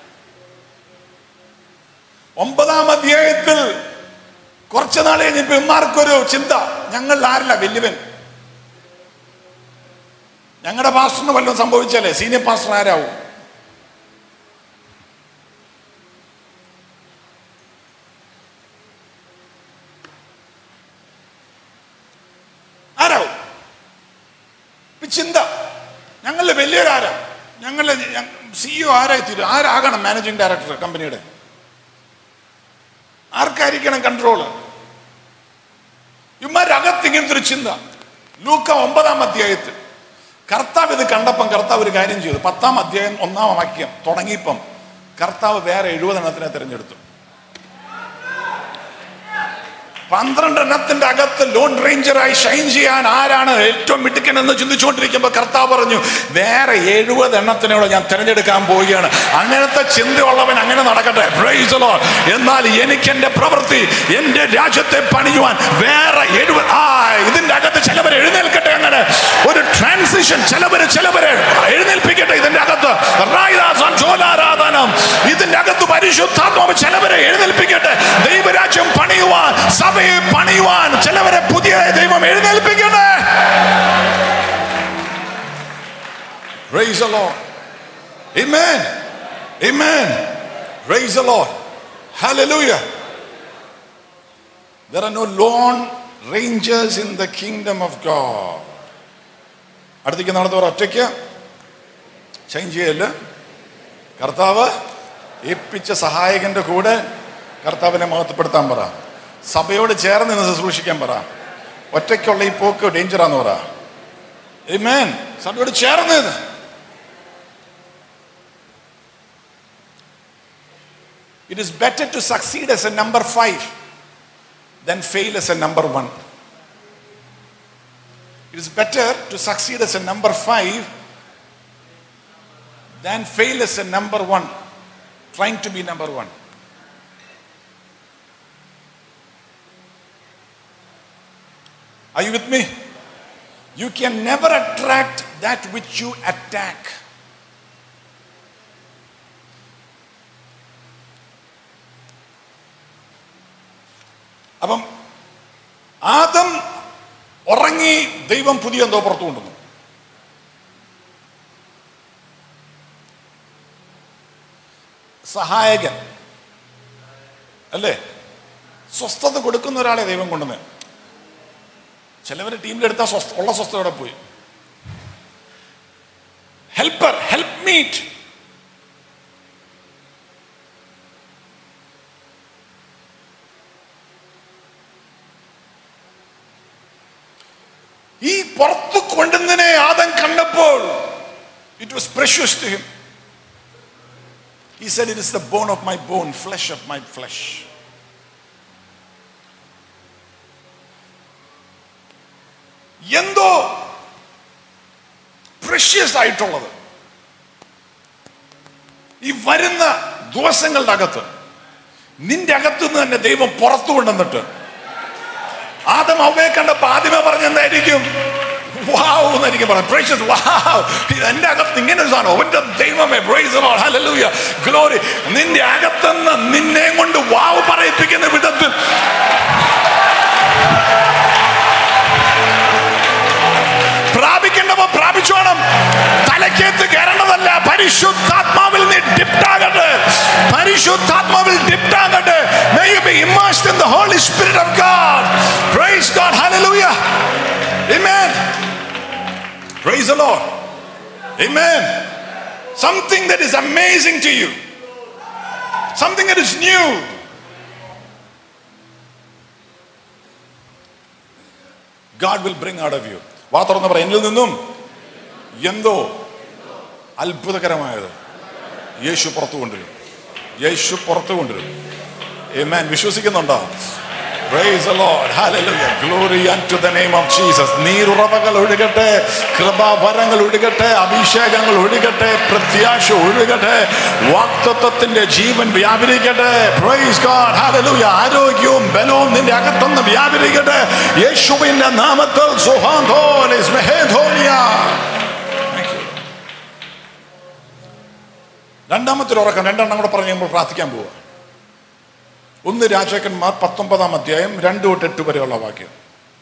ഒമ്പതാം അധ്യായത്തിൽ കുറച്ചു നാൾ കഴിഞ്ഞപ്പോ ഇമാർക്കൊരു ചിന്ത ഞങ്ങൾ ആരില്ല വലിയവൻ ഞങ്ങളുടെ പാസ്റ്ററിന് വല്ലതും സംഭവിച്ചാലേ സീനിയർ പാസ്റ്റർ ആരാവും ആരാവും ഇപ്പൊ ചിന്ത ഞങ്ങളുടെ വലിയൊരാരാ ഞങ്ങളുടെ സിഇഒ ആരായി തീരും ആരാകണം മാനേജിംഗ് ഡയറക്ടർ കമ്പനിയുടെ ആർക്കായിരിക്കണം കൺട്രോള് ഇമാരകത്ത് ഇങ്ങനത്തെ ഒരു ചിന്ത ലൂക്ക ഒമ്പതാം അധ്യായത്തിൽ കർത്താവ് ഇത് കണ്ടപ്പം കർത്താവ് ഒരു കാര്യം ചെയ്തു പത്താം അധ്യായം ഒന്നാം വാക്യം തുടങ്ങിയപ്പം കർത്താവ് വേറെ എഴുപതെണ്ണത്തിനെ തിരഞ്ഞെടുത്തു പന്ത്രണ്ടെണ്ണത്തിന്റെ അകത്ത് ലോൺ റേഞ്ചറായി ഷൈൻ ചെയ്യാൻ ആരാണ് ഏറ്റവും മിടുക്കൻ എന്ന് ചിന്തിച്ചുകൊണ്ടിരിക്കുമ്പോൾ കർത്താവ് പറഞ്ഞു വേറെ എഴുപത് എണ്ണത്തിനോട് ഞാൻ തിരഞ്ഞെടുക്കാൻ പോവുകയാണ് അങ്ങനത്തെ ചിന്തയുള്ളവൻ അങ്ങനെ നടക്കട്ടെ Praise the Lord. എന്നാൽ എനിക്ക് എന്റെ പ്രവൃത്തി എന്റെ രാജ്യത്തെ പണിയുവാൻ വേറെ എഴുപത് ആ ഇതിന്റെ അകത്ത് ചിലവർ എഴുന്നേൽക്കട്ടെ അങ്ങനെ ഒരു ട്രാൻസിഷൻ ചിലവര് ചിലവരെ എഴുന്നേൽപ്പിക്കട്ടെ ഇതിന്റെ അകത്ത് റായിദാസം ജോലാരാധനം ഇതിന്റെ അകത്ത് പരിശുദ്ധാത്മാവ് ചിലവരെ എഴുന്നേൽപ്പിക്കട്ടെ ദൈവരാജ്യം പണിയുവാൻ സഭയെ പണിയുവാൻ ചിലവരെ പുതിയ ദൈവം എഴുന്നേൽപ്പിക്കട്ടെ Praise the Lord. Amen. Amen. Praise the Lord. Hallelujah. There are no lone rangers in the kingdom of God. അടുത്തേക്ക് നടന്നവർ ഒറ്റയ്ക്ക് ചേഞ്ച് ചെയ്യല്ല കർത്താവ് ഏൽപ്പിച്ച സഹായകന്റെ കൂടെ കർത്താവിനെ മഹത്വപ്പെടുത്താൻ പറ സഭയോട് ചേർന്ന് നിന്ന് ശുശ്രൂഷിക്കാൻ പറ ഒറ്റയ്ക്കുള്ള ഈ പോക്ക് ഡേഞ്ചറാന്ന് പറ Amen. സഭയോട് ചേർന്ന് നിന്ന്. It is better to succeed as a number five than fail as a number one. It is better to succeed as a number five than fail as a number one, trying to be number one. Are you with me? You can never attract that which you attack. അപ്പം ആദം ഉറങ്ങി ദൈവം പുതിയ എന്തോ പുറത്തു കൊണ്ടുവന്നു സഹായകൻ അല്ലേ സ്വസ്ഥത കൊടുക്കുന്ന ഒരാളെ ദൈവം കൊണ്ടുവന്ന് ചിലവർ ടീമിലെടുത്താൽ സ്വസ്ഥ ഉള്ള സ്വസ്ഥതയോടെ പോയി ഹെൽപ്പർ ഹെൽപ്പ് മീറ്റ് ഈ പുറത്തു കൊണ്ടുവന്നതിനെ ആദം കണ്ടപ്പോൾ it was precious to him He said, It is the bone of my bone, flesh of my flesh. എന്തോ പ്രഷ്യസ് ആയിട്ടുള്ളത് ഈ വരുന്ന ദിവസങ്ങളുടെ അകത്ത് നിന്റെ അകത്തുനിന്ന് തന്നെ ദൈവം പുറത്തു കൊണ്ടുവന്നിട്ട് ആദം അവയെ കണ്ടപ്പോ ആദ്യമേ പറഞ്ഞെന്തായിരിക്കും വാവ് എന്നായിരിക്കും പറയാം പ്രേഷ്യസ് വാവ് എന്റെ അകത്ത് ഇങ്ങനെ ഒരു സാധനം ഒറ്റ ദൈവമേ പ്രൈസ് ഹല്ലേലൂയ ഗ്ലോറി നിന്റെ അകത്തുനിന്ന് നിന്നെ കൊണ്ട് വാവ് പറയിപ്പിക്കുന്ന വിധത്തിൽ പ്രാപിക്കേണ്ടവ പ്രാപിച്ചോണം തലക്കേത്ത് കയറേണ്ടതല്ല പരിശുദ്ധാത്മാവിൽ നീ ഡിപ്റ്റ് ആകട്ടെ പരിശുദ്ധാത്മാവിൽ ഡിപ്റ്റ് ആകട്ടെ May you be immersed in the Holy Spirit of God. Praise God. Hallelujah. Amen. Praise the Lord. Amen. Something that is amazing to you. Something that is new. God will bring out of you. വാ തുറന്ന് പറ എന്നിൽ നിന്നും എന്തോ അത്ഭുതകരമായത് യേശു പുറത്തു കൊണ്ടുവരും യേശു പുറത്തു കൊണ്ടുവരും ഏമാൻ വിശ്വസിക്കുന്നുണ്ടോ Praise the Lord. Hallelujah. Glory unto the name of Jesus. നീരുറവകൾ ഒഴുകട്ടെ കൃപാവരങ്ങൾ ഒഴുകട്ടെ അഭിഷേകങ്ങൾ ഒഴുകട്ടെ പ്രത്യാശ ഒഴുകട്ടെ വാക്തത്വത്തിന്റെ ജീവൻ വ്യാപരിക്കട്ടെ പ്രൈസ് ഗോഡ് ഹല്ലേലൂയ ആരോഗ്യവും ബലവും നിന്റെ അകത്തുനിന്ന് വ്യാപരിക്കട്ടെ യേശുവിന്റെ നാമത്തിൽ സുഹാന്തോലിസ് മെഹേധോനിയ Thank you. രണ്ടാമത്തെ ഒരു ഉറക്കം രണ്ടെണ്ണം കൂടെ പറഞ്ഞു നമ്മൾ പ്രാർത്ഥിക്കാൻ പോവുക ഒന്ന് രാജാക്കന്മാർ പത്തൊമ്പതാം അധ്യായം രണ്ട് തൊട്ട് എട്ട് വരെയുള്ള വാക്യം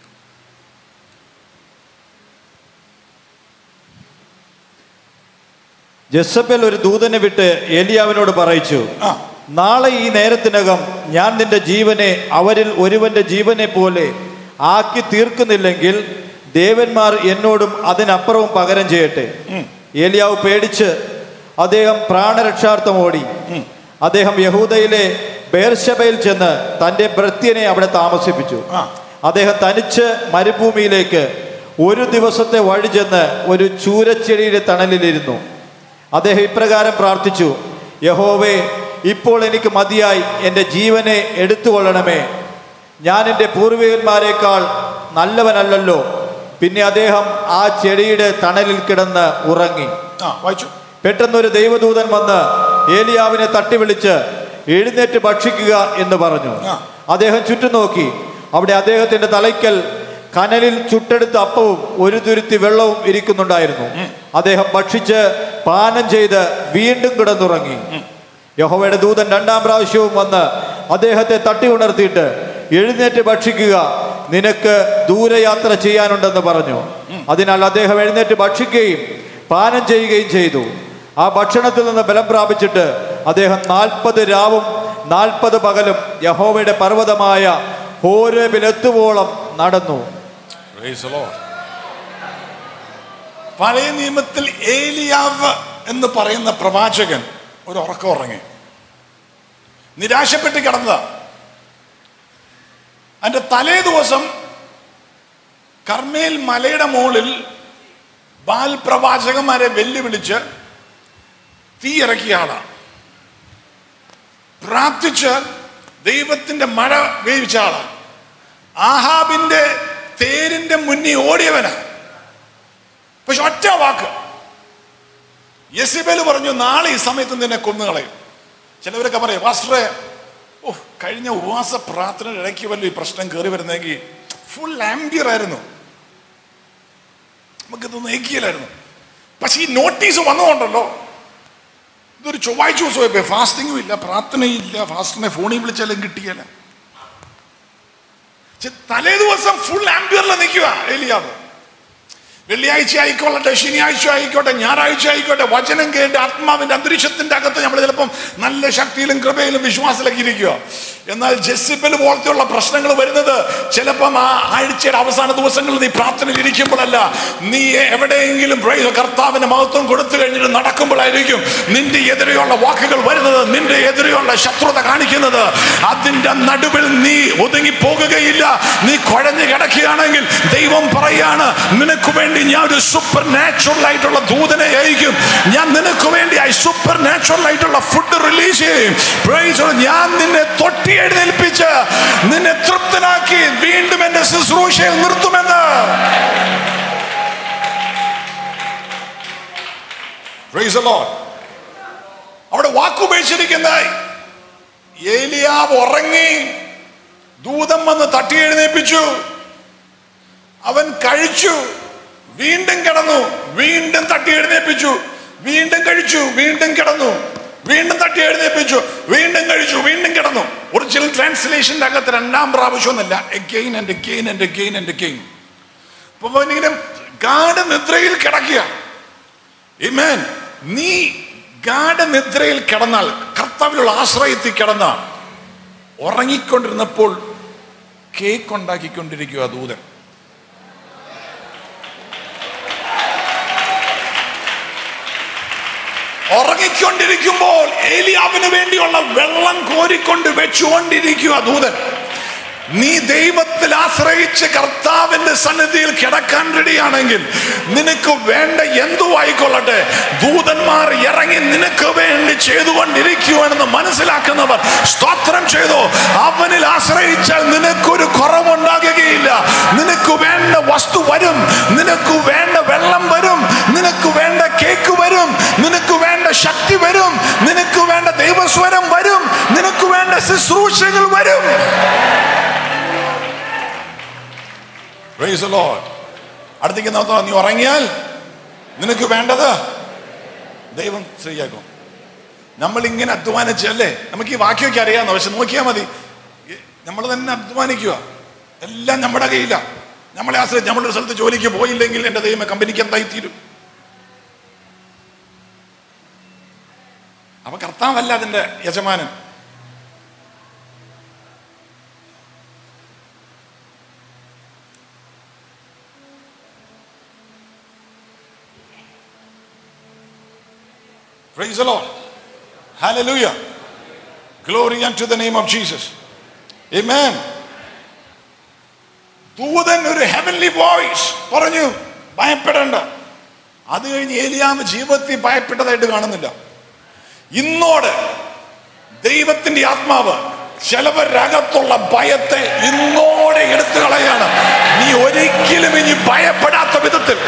ജസബൽ ഒരു ദൂതനെ വിട്ട് ഏലിയാവിനോട് പറയിച്ചു ആ നാളെ ഈ നേരത്തിനകം ഞാൻ നിന്റെ ജീവനെ അവരിൽ ഒരുവന്റെ ജീവനെ പോലെ ആക്കി തീർക്കുന്നില്ലെങ്കിൽ ദേവന്മാർ എന്നോടും അതിനപ്പുറവും പകരം ചെയ്യട്ടെ ഏലിയാവ് പേടിച്ച് അദ്ദേഹം പ്രാണരക്ഷാർത്ഥം ഓടി അദ്ദേഹം യഹൂദയിലെ ബേർഷബയിൽ ചെന്ന് തന്റെ ഭൃത്യനെ അവിടെ താമസിപ്പിച്ചു ആ. അദ്ദേഹം തനിച്ച് മരുഭൂമിയിലേക്ക് ഒരു ദിവസത്തെ വഴി ചെന്ന് ഒരു ചൂരച്ചെടിയുടെ തണലിലിരുന്നു അദ്ദേഹം ഇപ്രകാരം പ്രാർത്ഥിച്ചു യഹോവേ ഇപ്പോൾ എനിക്ക് മതിയായി എൻ്റെ ജീവനെ എടുത്തുകൊള്ളണമേ ഞാൻ എൻ്റെ പൂർവികന്മാരെക്കാൾ നല്ലവനല്ലല്ലോ പിന്നെ അദ്ദേഹം ആ ചെടിയുടെ തണലിൽ കിടന്ന് ഉറങ്ങി ആ വായിച്ചു പെട്ടെന്നൊരു ദൈവദൂതൻ വന്ന് ഏലിയാവിനെ തട്ടി വിളിച്ച് എഴുന്നേറ്റ് ഭക്ഷിക്കുക എന്ന് പറഞ്ഞു ആ. അദ്ദേഹം ചുറ്റും നോക്കി അവിടെ അദ്ദേഹത്തിന്റെ തലയ്ക്കൽ കനലിൽ ചുട്ടെടുത്ത അപ്പവും ഒരു തുരുത്തി വെള്ളവും ഇരിക്കുന്നുണ്ടായിരുന്നു അദ്ദേഹം ഭക്ഷിച്ച് പാനം ചെയ്ത് വീണ്ടും കിടന്നുറങ്ങി യഹോവയുടെ ദൂതൻ രണ്ടാം പ്രാവശ്യവും വന്ന് അദ്ദേഹത്തെ തട്ടി ഉണർത്തിയിട്ട് എഴുന്നേറ്റ് ഭക്ഷിക്കുക നിനക്ക് ദൂരയാത്ര ചെയ്യാനുണ്ടെന്ന് പറഞ്ഞു അതിനാൽ അദ്ദേഹം എഴുന്നേറ്റ് ഭക്ഷിക്കുകയും പാനം ചെയ്യുകയും ചെയ്തു ആ ഭക്ഷണത്തിൽ നിന്ന് ബലം പ്രാപിച്ചിട്ട് അദ്ദേഹം നാൽപ്പത് രാവും നാൽപ്പത് പകലും യഹോവയുടെ പർവ്വതമായ ഹോരബിലെത്തുവോളം നടന്നു Praise the Lord. പഴയ നിയമത്തിൽ ഏലിയാവ് എന്ന് പറയുന്ന പ്രവാചകൻ ഒരു ഉറക്കം ഉറങ്ങി നിരാശപ്പെട്ട് കിടന്നതാ അതിന്റെ തലേ ദിവസം കർമ്മേൽ മലയുടെ മുകളിൽ ബാൽ പ്രവാചകന്മാരെ വെല്ലുവിളിച്ച് തീ ഇറക്കിയ ആളാണ് പ്രാർത്ഥിച്ച് ദൈവത്തിന്റെ മഴ വേവിച്ച ആളാണ് ആഹാബിന്റെ തേരിന്റെ മുന്നിൽ ഓടിയവനാ പക്ഷെ ഒറ്റ വാക്ക് യെസിബേൽ പറഞ്ഞു നാളെ ഈ സമയത്ത് നിന്നെ കൊന്നുകളയും ചിലവരൊക്കെ പറയും പാസ്റ്ററെ ഓ കഴിഞ്ഞ ഉപവാസ പ്രാർത്ഥന ഇടയ്ക്ക് വല്ല ഈ പ്രശ്നം കയറി വരുന്നെങ്കിൽ ഫുൾ ആംബിയർ ആയിരുന്നു നമുക്കിത് നീക്കിയില്ലായിരുന്നു പക്ഷെ ഈ നോട്ടീസ് വന്നതുകൊണ്ടല്ലോ ഇതൊരു ചൊവ്വാഴ്ച ദിവസമായി ഫാസ്റ്റിങ്ങും ഇല്ല പ്രാർത്ഥനയും ഇല്ല ഫാസ്റ്റിനെ ഫോണിൽ വിളിച്ചാലും കിട്ടിയല്ല പക്ഷെ തലേ ദിവസം ഫുൾ ആംബിയറിൽ നിൽക്കുക ഏലിയാവ് വെള്ളിയാഴ്ച ആയിക്കോട്ടെ ശനിയാഴ്ച ആയിക്കോട്ടെ ഞായറാഴ്ച ആയിക്കോട്ടെ വചനം കേട്ട് ആത്മാവിന്റെ അന്തരീക്ഷത്തിന്റെ അകത്ത് നമ്മൾ ചിലപ്പം നല്ല ശക്തിയിലും കൃപയിലും വിശ്വാസത്തിലൊക്കെ ഇരിക്കുക എന്നാൽ ജെസ്സിബൽ പോലത്തെയുള്ള പ്രശ്നങ്ങൾ വരുന്നത് ചിലപ്പം ആ ആഴ്ചയുടെ അവസാന ദിവസങ്ങളിൽ നീ പ്രാർത്ഥനയിൽ ഇരിക്കുമ്പോഴല്ല നീ എവിടെയെങ്കിലും praise കർത്താവിന് മഹത്വം കൊടുത്തു കഴിഞ്ഞിട്ട് നടക്കുമ്പോഴായിരിക്കും നിന്റെ എതിരെയുള്ള വാക്കുകൾ വരുന്നത് നിന്റെ എതിരെയുള്ള ശത്രുത കാണിക്കുന്നത് അതിന്റെ നടുവിൽ നീ ഒതുങ്ങി പോകുകയില്ല നീ കുഴഞ്ഞു കിടക്കുകയാണെങ്കിൽ ദൈവം പറയാണ് നിനക്ക് വേണ്ടി ഞാൻ ഒരു സൂപ്പർ നാച്ചുറൽ ആയിട്ടുള്ള ദൂതനെ അയക്കും ഞാൻ നിനക്ക് വേണ്ടി ആ സൂപ്പർ നാച്ചുറൽ ആയിട്ടുള്ള ഫുഡ് റിലീസ് ചെയ്യും Praise the Lord. ഞാൻ നിന്നെ തൊട്ടി എഴുന്നേൽപ്പിച്ച് നിന്നെ തൃപ്തനാക്കി വീണ്ടും എന്റെ ശുശ്രൂഷയിൽ നിർത്തുമെന്ന് Praise the Lord. അവിടെ വാക്കുപേക്ഷിച്ചിരിക്കുന്ന ഏലിയാവ് ഉറങ്ങി ദൂതം വന്ന് തട്ടി എഴുന്നേൽപ്പിച്ചു അവൻ കഴിച്ചു വീണ്ടും കിടന്നു വീണ്ടും തട്ടി എഴുന്നേൽപ്പിച്ചു വീണ്ടും കഴിച്ചു വീണ്ടും കിടന്നു വീണ്ടും തട്ടി എഴുന്നേൽപ്പിച്ചു വീണ്ടും കഴിച്ചു വീണ്ടും കിടന്നു ഒറിജിനൽ ട്രാൻസ്ലേഷന്റെ അകത്ത് രണ്ടാം പ്രാവശ്യം ഒന്നല്ല again and again and again and again അപ്പൊ ഇങ്ങനെ ഗാഠനിദ്രയിൽ കിടക്കുക Amen. നീ ഗാഠനിദ്രയിൽ കിടന്നാൽ കർത്താവിലുള്ള ആശ്രയത്തിൽ കിടന്നാൽ ഉറങ്ങിക്കൊണ്ടിരുന്നപ്പോൾ കേക്ക് ഉണ്ടാക്കിക്കൊണ്ടിരിക്കുക ദൂതൻ ഉറങ്ങിക്കൊണ്ടിരിക്കുമ്പോൾ ഏലിയാവിന് വേണ്ടിയുള്ള വെള്ളം കോരിക്കൊണ്ട് വെച്ചുകൊണ്ടിരിക്കുക ദൂതൻ നീ ദൈവത്തിൽ ആശ്രയിച്ച് കർത്താവിന്റെ സന്നിധിയിൽ കിടക്കാൻ റെഡിയാണെങ്കിൽ നിനക്ക് വേണ്ട എന്തു ആയിക്കൊള്ളട്ടെ ദൂതന്മാർ ഇറങ്ങി നിനക്ക് വേണ്ടി ചെയ്തുകൊണ്ടിരിക്കുവാണെന്ന് മനസ്സിലാക്കുന്നവർ സ്തോത്രം ചെയ്തു അവനിൽ ആശ്രയിച്ചാൽ നിനക്കൊരു കുറവുണ്ടാകുകയില്ല നിനക്ക് വേണ്ട വസ്തു വരും നിനക്ക് വേണ്ട വെള്ളം വരും നിനക്ക് വേണ്ട കേക്ക് വരും നിനക്ക് വേണ്ട ശക്തി വരും നിനക്ക് വേണ്ട ദൈവസ്വരം വരും നിനക്ക് വേണ്ട ശുശ്രൂഷകൾ വരും Praise the Lord. അടുത്തേക്ക് നോക്കാം നീ ഉറങ്ങിയാൽ നിനക്ക് വേണ്ടത് ദൈവം ശരിയാക്കും നമ്മൾ ഇങ്ങനെ അധ്വാനിച്ചല്ലേ നമുക്ക് ഈ വാക്യമൊക്കെ അറിയാമെന്ന് പക്ഷെ നോക്കിയാൽ മതി നമ്മൾ തന്നെ അധ്വാനിക്കുക എല്ലാം നമ്മുടെ കയ്യില നമ്മളെ ആശ്രയിച്ച് നമ്മളൊരു സ്ഥലത്ത് ജോലിക്ക് പോയില്ലെങ്കിൽ എൻ്റെ ദൈവം കമ്പനിക്ക് എന്തായി തീരും അപ്പൊ കർത്താവല്ല അതിന്റെ യജമാനൻ Praise the Lord. Hallelujah. Glory unto the name of Jesus. Amen. ദൂതൻ ഒരു ഹെവൻലി വോയിസ് പറഞ്ഞു ഭയപ്പെടേണ്ട അത് കഴിഞ്ഞ് ഏലിയാമ ജീവിതത്തിൽ ഭയപ്പെട്ടതായിട്ട് കാണുന്നില്ല ഇന്നോട് ദൈവത്തിന്റെ ആത്മാവ് ചിലവരകത്തുള്ള ഭയത്തെ ഇന്നോടെ എടുത്തു കളയാണ് നീ ഒരിക്കലും ഇനി ഭയപ്പെടാത്ത വിധത്തിൽ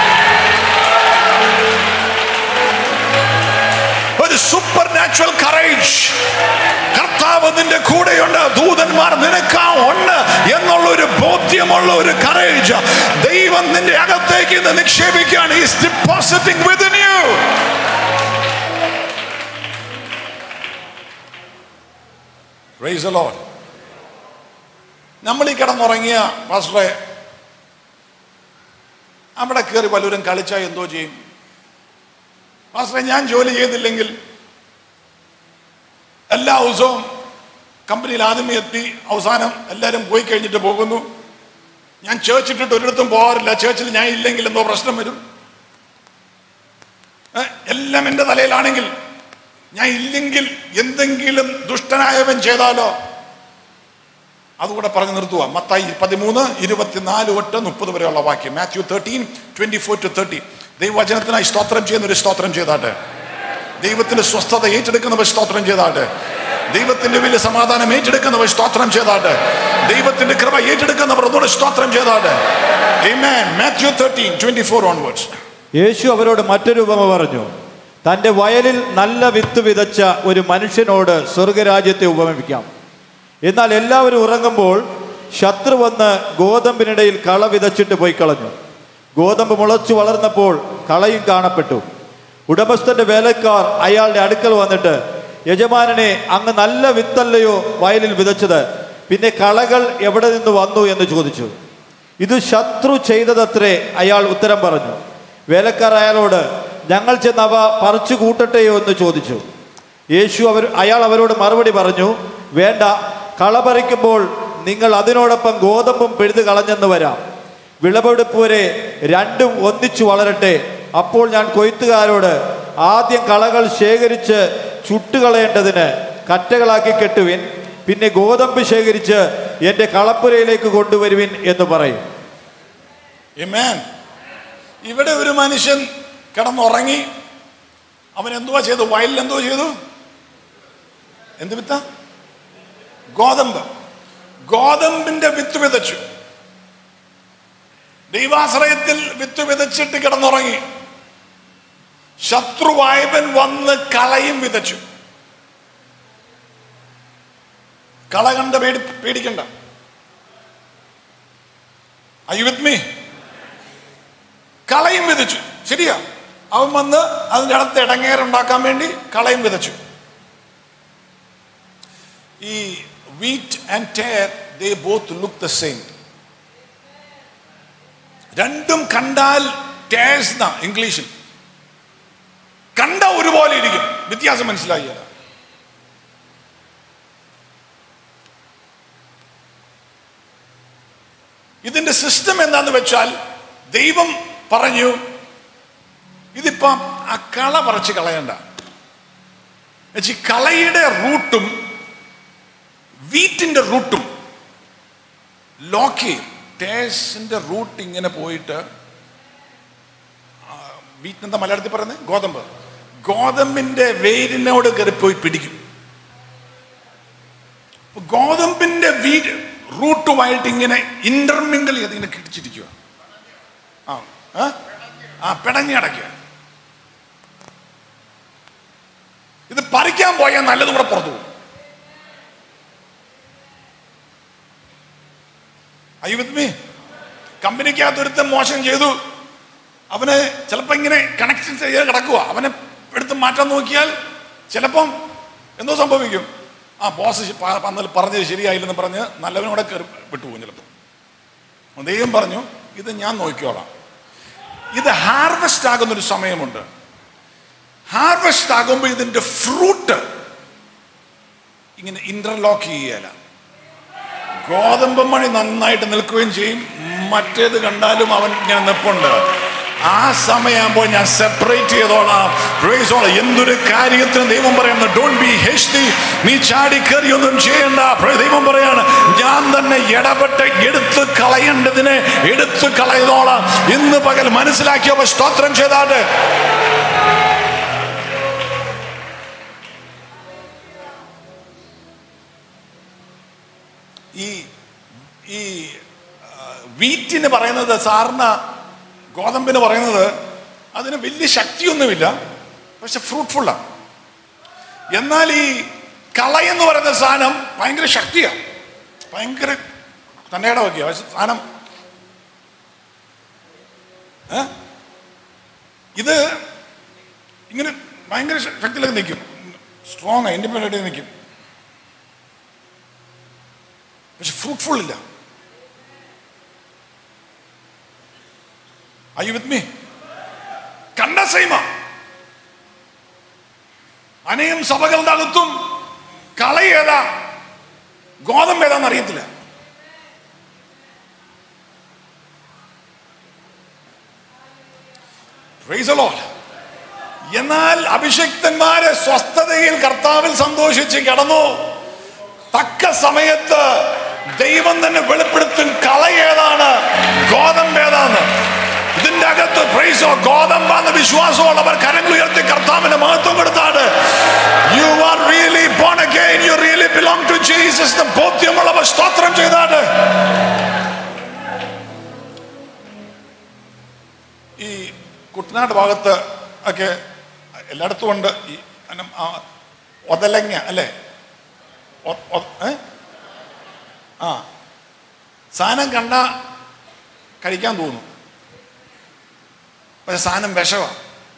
ഒരു സൂപ്പർ നാച്ചുറൽ കറേജ് കർത്താവ് നിന്റെ കൂടെയുണ്ട് ദൂതന്മാർ നിനക്കാ ഉണ്ട് എന്നുള്ള ഒരു ബോധ്യമുള്ള ഒരു കറേജ് ദൈവം നിന്റെ അകത്തേക്ക് ഇന്ന് നിക്ഷേപിക്കുകയാണ് is depositing within you Praise the Lord. നമ്മൾ ഈ കിടന്നുറങ്ങിയ പാസ്റ്ററെ അവിടെ കയറി പലരും കളിച്ചാൽ എന്തോ ചെയ്യും പാസ്റ്ററെ ഞാൻ ജോലി ചെയ്തില്ലെങ്കിൽ എല്ലാ ദിവസവും കമ്പനിയിൽ ആദ്യമേ എത്തി അവസാനം എല്ലാവരും പോയി കഴിഞ്ഞിട്ട് പോകുന്നു ഞാൻ ചേർച്ച് ഇട്ടിട്ട് ഒരിടത്തും പോകാറില്ല ചേർച്ചിൽ ഞാൻ ഇല്ലെങ്കിൽ എന്തോ പ്രശ്നം വരും ഏ, എല്ലാം എൻ്റെ തലയിലാണെങ്കിൽ ഞാൻ ഇല്ലെങ്കിൽ എന്തെങ്കിലും ദുഷ്ടനായവൻ ചെയ്താലോ അതുകൂടെ പറഞ്ഞു നിർത്തുക മത്തായി പതിമൂന്ന് ഇരുപത്തിനാല് തൊട്ട് മുപ്പത് വരെയുള്ള വാക്യം Matthew thirteen twenty four to thirty ദൈവവചനത്തിനായി സ്തോത്രം ചെയ്യുന്ന ഒരു സ്തോത്രം ചെയ്താട്ടെ ദൈവത്തിന്റെ സ്വസ്ഥത ഏറ്റെടുക്കുന്നവർ സ്തോത്രം ചെയ്താട്ടെ ദൈവത്തിന്റെ വലിയ സമാധാനം ഏറ്റെടുക്കുന്നവർ സ്തോത്രം ചെയ്താട്ടെ ദൈവത്തിന്റെ കൃപ ഏറ്റെടുക്കുന്നവർ ഒന്നുകൂടെ സ്തോത്രം ചെയ്താട്ടെ Amen. Matthew 13, 24 onwards. യേശു അവരോട് മറ്റൊരു ഉപമ പറഞ്ഞു തന്റെ വയലിൽ നല്ല വിത്ത് വിതച്ച ഒരു മനുഷ്യനോട് സ്വർഗരാജ്യത്തെ ഉപമിക്കാം എന്നാൽ എല്ലാവരും ഉറങ്ങുമ്പോൾ ശത്രു വന്ന് ഗോതമ്പിനിടയിൽ കള വിതച്ചിട്ട് പോയി കളഞ്ഞു ഗോതമ്പ് മുളച്ചു വളർന്നപ്പോൾ കളയും കാണപ്പെട്ടു ഉടമസ്ഥന്റെ വേലക്കാർ അയാളുടെ അടുക്കൽ വന്നിട്ട് യജമാനനെ അങ്ങ് നല്ല വിത്തല്ലയോ വയലിൽ വിതച്ചത് പിന്നെ കളകൾ എവിടെ നിന്ന് വന്നു എന്ന് ചോദിച്ചു ഇത് ശത്രു ചെയ്തതത്രേ അയാൾ ഉത്തരം പറഞ്ഞു വേലക്കാർ അയാളോട് ഞങ്ങൾ ചെന്ന് അവ പറിച്ചു കൂട്ടട്ടെയോ എന്ന് ചോദിച്ചു യേശു അവർ അയാൾ അവരോട് മറുപടി പറഞ്ഞു വേണ്ട കള പറിക്കുമ്പോൾ നിങ്ങൾ അതിനോടൊപ്പം ഗോതമ്പും പിഴുത് കളഞ്ഞെന്ന് വരാം വിളവെടുപ്പ് വരെ രണ്ടും ഒന്നിച്ചു വളരട്ടെ അപ്പോൾ ഞാൻ കൊയ്ത്തുകാരോട് ആദ്യം കളകൾ ശേഖരിച്ച് ചുട്ടുകളയേണ്ടതിന് കറ്റകളാക്കി കെട്ടുവിൻ പിന്നെ ഗോതമ്പ് ശേഖരിച്ച് എൻ്റെ കളപ്പുരയിലേക്ക് കൊണ്ടുവരുവിൻ എന്ന് പറയും Amen. ഇവിടെ ഒരു മനുഷ്യൻ കിടന്നുറങ്ങി അവൻ എന്തുവാ ചെയ്തു വയലിൽ എന്തോ ചെയ്തു എന്ത് വിത്ത ഗോതമ്പ് ഗോതമ്പിന്റെ വിത്ത് വിതച്ചു ദൈവാശ്രയത്തിൽ വിത്ത് വിതച്ചിട്ട് കിടന്നുറങ്ങി ശത്രുവായവൻ വന്ന് കളയും വിതച്ചു കള കണ്ട് പേടി പേടിക്കണ്ട ഐ വിത്ത് മീ കളയും വിതച്ചു ശരിയാ അവൻ വന്ന് അതിൻ്റെ അടുത്ത് ഇടങ്ങേറുണ്ടാക്കാൻ വേണ്ടി കളയും വിതച്ചു ഈ wheat and tare they both look the same രണ്ടും കണ്ടാൽ ടേഴ്സ് എന്നാ ഇംഗ്ലീഷിൽ കണ്ട ഒരുപോലെ ഇരിക്കും വ്യത്യാസം മനസ്സിലായി ഇതിന്റെ സിസ്റ്റം എന്താന്ന് വെച്ചാൽ ദൈവം പറഞ്ഞു ഇതിപ്പം ആ കള പറിച്ച് കളയണ്ട എന്നുവെച്ച് ഈ കളയുടെ റൂട്ടും വീറ്റിന്റെ റൂട്ടും ലോക്ക് ചെയ്യും ടേസിന്റെ റൂട്ട് ഇങ്ങനെ പോയിട്ട് വീറ്റ് എന്താ മലയാളത്തിൽ പറയുന്നത് ഗോതമ്പ് ഗോതമ്പിന്റെ വേരിനോട് കയറിപ്പോയി പിടിക്കും അപ്പൊ ഗോതമ്പിന്റെ വീട് റൂട്ടുമായിട്ട് ഇങ്ങനെ ഇന്റർമിങ്കിൾ ചെയ്ത് ഇങ്ങനെ കിടിച്ചിരിക്കുക ആ ആ? ആ പിടഞ്ഞു കിടക്കുക ഇത് പറിക്കാൻ പോയാൽ നല്ലതും കൂടെ പുറത്തു പോകും അയ്യുമേ കമ്പനിക്കകത്ത് ഒരുത്തൻ മോശം ചെയ്തു അവന് ചിലപ്പോൾ ഇങ്ങനെ കണക്ഷൻ ചെയ്ത് കിടക്കുക അവനെ എടുത്ത് മാറ്റാൻ നോക്കിയാൽ ചിലപ്പം എന്തോ സംഭവിക്കും ആ ബോസ് ശ- പ- പന്നൽ പറഞ്ഞത് ശരിയായില്ലെന്ന് പറഞ്ഞ് നല്ലവനോടെ കയറി വിട്ടുപോകും ചിലപ്പോൾ ദൈവം പറഞ്ഞു ഇത് ഞാൻ നോക്കിക്കോളാം ഇത് ഹാർവെസ്റ്റ് ആകുന്ന ഒരു സമയമുണ്ട് ഹാർവെസ്റ്റ് ആകുമ്പോൾ ഇതിന്റെ ഫ്രൂട്ട് ഇങ്ങനെ ഇന്റർലോക്ക് ചെയ്യല ഗോതമ്പ് മണി നന്നായിട്ട് നിൽക്കുകയും ചെയ്യും മറ്റേത് കണ്ടാലും അവൻ ഇങ്ങനെ നിൽപ്പുണ്ട് ആ സമയമാകുമ്പോൾ ഞാൻ സെപ്പറേറ്റ് ചെയ്തോളാം Praise the Lord. എന്തൊരു കാര്യത്തിന് ദൈവം പറയുന്നു ഡോണ്ട് ബി ഹെസ്റ്റി നീ ചാടി കയറി ഒന്നും ചെയ്യണ്ട Praise ദൈവം പറയാണ് ഞാൻ തന്നെ ഇടപെട്ട് എടുത്തു കളയേണ്ടതിനെ എടുത്തു കളയതോളാം ഇന്ന് പകൽ മനസ്സിലാക്കിയവ സ്തോത്രം ചെയ്താട്ട് ഈ ഈ ആ, വീറ്റിന് പറയുന്നത് സാറിന് ഗോതമ്പിന് പറയുന്നത് അതിന് വലിയ ശക്തിയൊന്നുമില്ല പക്ഷെ ഫ്രൂട്ട്ഫുള്ളാണ് എന്നാൽ ഈ കളയെന്ന് പറയുന്ന സാധനം ഭയങ്കര ശക്തിയാണ് ഭയങ്കര തന്നെ ഇടവൊക്കെയാ പക്ഷെ സാധനം ഏ? ഇത് ഇങ്ങനെ ഭയങ്കര ശ- ശക്തിയിലൊക്കെ നിൽക്കും സ്ട്രോങ് ആയി ഇൻഡിപെൻഡൻ്റ് ആയിട്ട് നിൽക്കും പക്ഷെ ഫ്രൂട്ട്ഫുൾ ഇല്ല Are you with me? കണ്ട സൈമ അനേകം സഭകളുടെ അകത്തും കള ഏതാ ഗോതമ്പ് ഏതാന്ന് അറിയത്തില്ല Praise the Lord. എന്നാൽ അഭിഷക്തന്മാരെ സ്വസ്ഥതയിൽ കർത്താവിൽ സന്തോഷിച്ച് കിടന്നു തക്ക സമയത്ത് ദൈവം തന്നെ വെളിപ്പെടുത്തും കള ഏതാണ് ഗോതമ്പ് ഏതാണ് ഇതിന്റെ അകത്ത് പ്രൈസോ ഗോതമ്പാന്ന് വിശ്വാസമുള്ളവർ കരങ്ങൾ ഉയർത്തി കർത്താവിന്റെ മഹത്വം കൊടുത്താണ് you are really born again you really belong to Jesus ബോധ്യമുള്ളവർ സ്തോത്രം ചെയ്താണ് ഈ കുട്ടനാട് ഭാഗത്ത് ഒക്കെ എല്ലായിടത്തും ഉണ്ട് ഈ അനം- ആ ഒതലങ്ങ അല്ലേ ഒ- ഒ- ഏ? ആ സാധനം കണ്ട കഴിക്കാൻ തോന്നും പക്ഷെ സാധനം വിഷമാണ്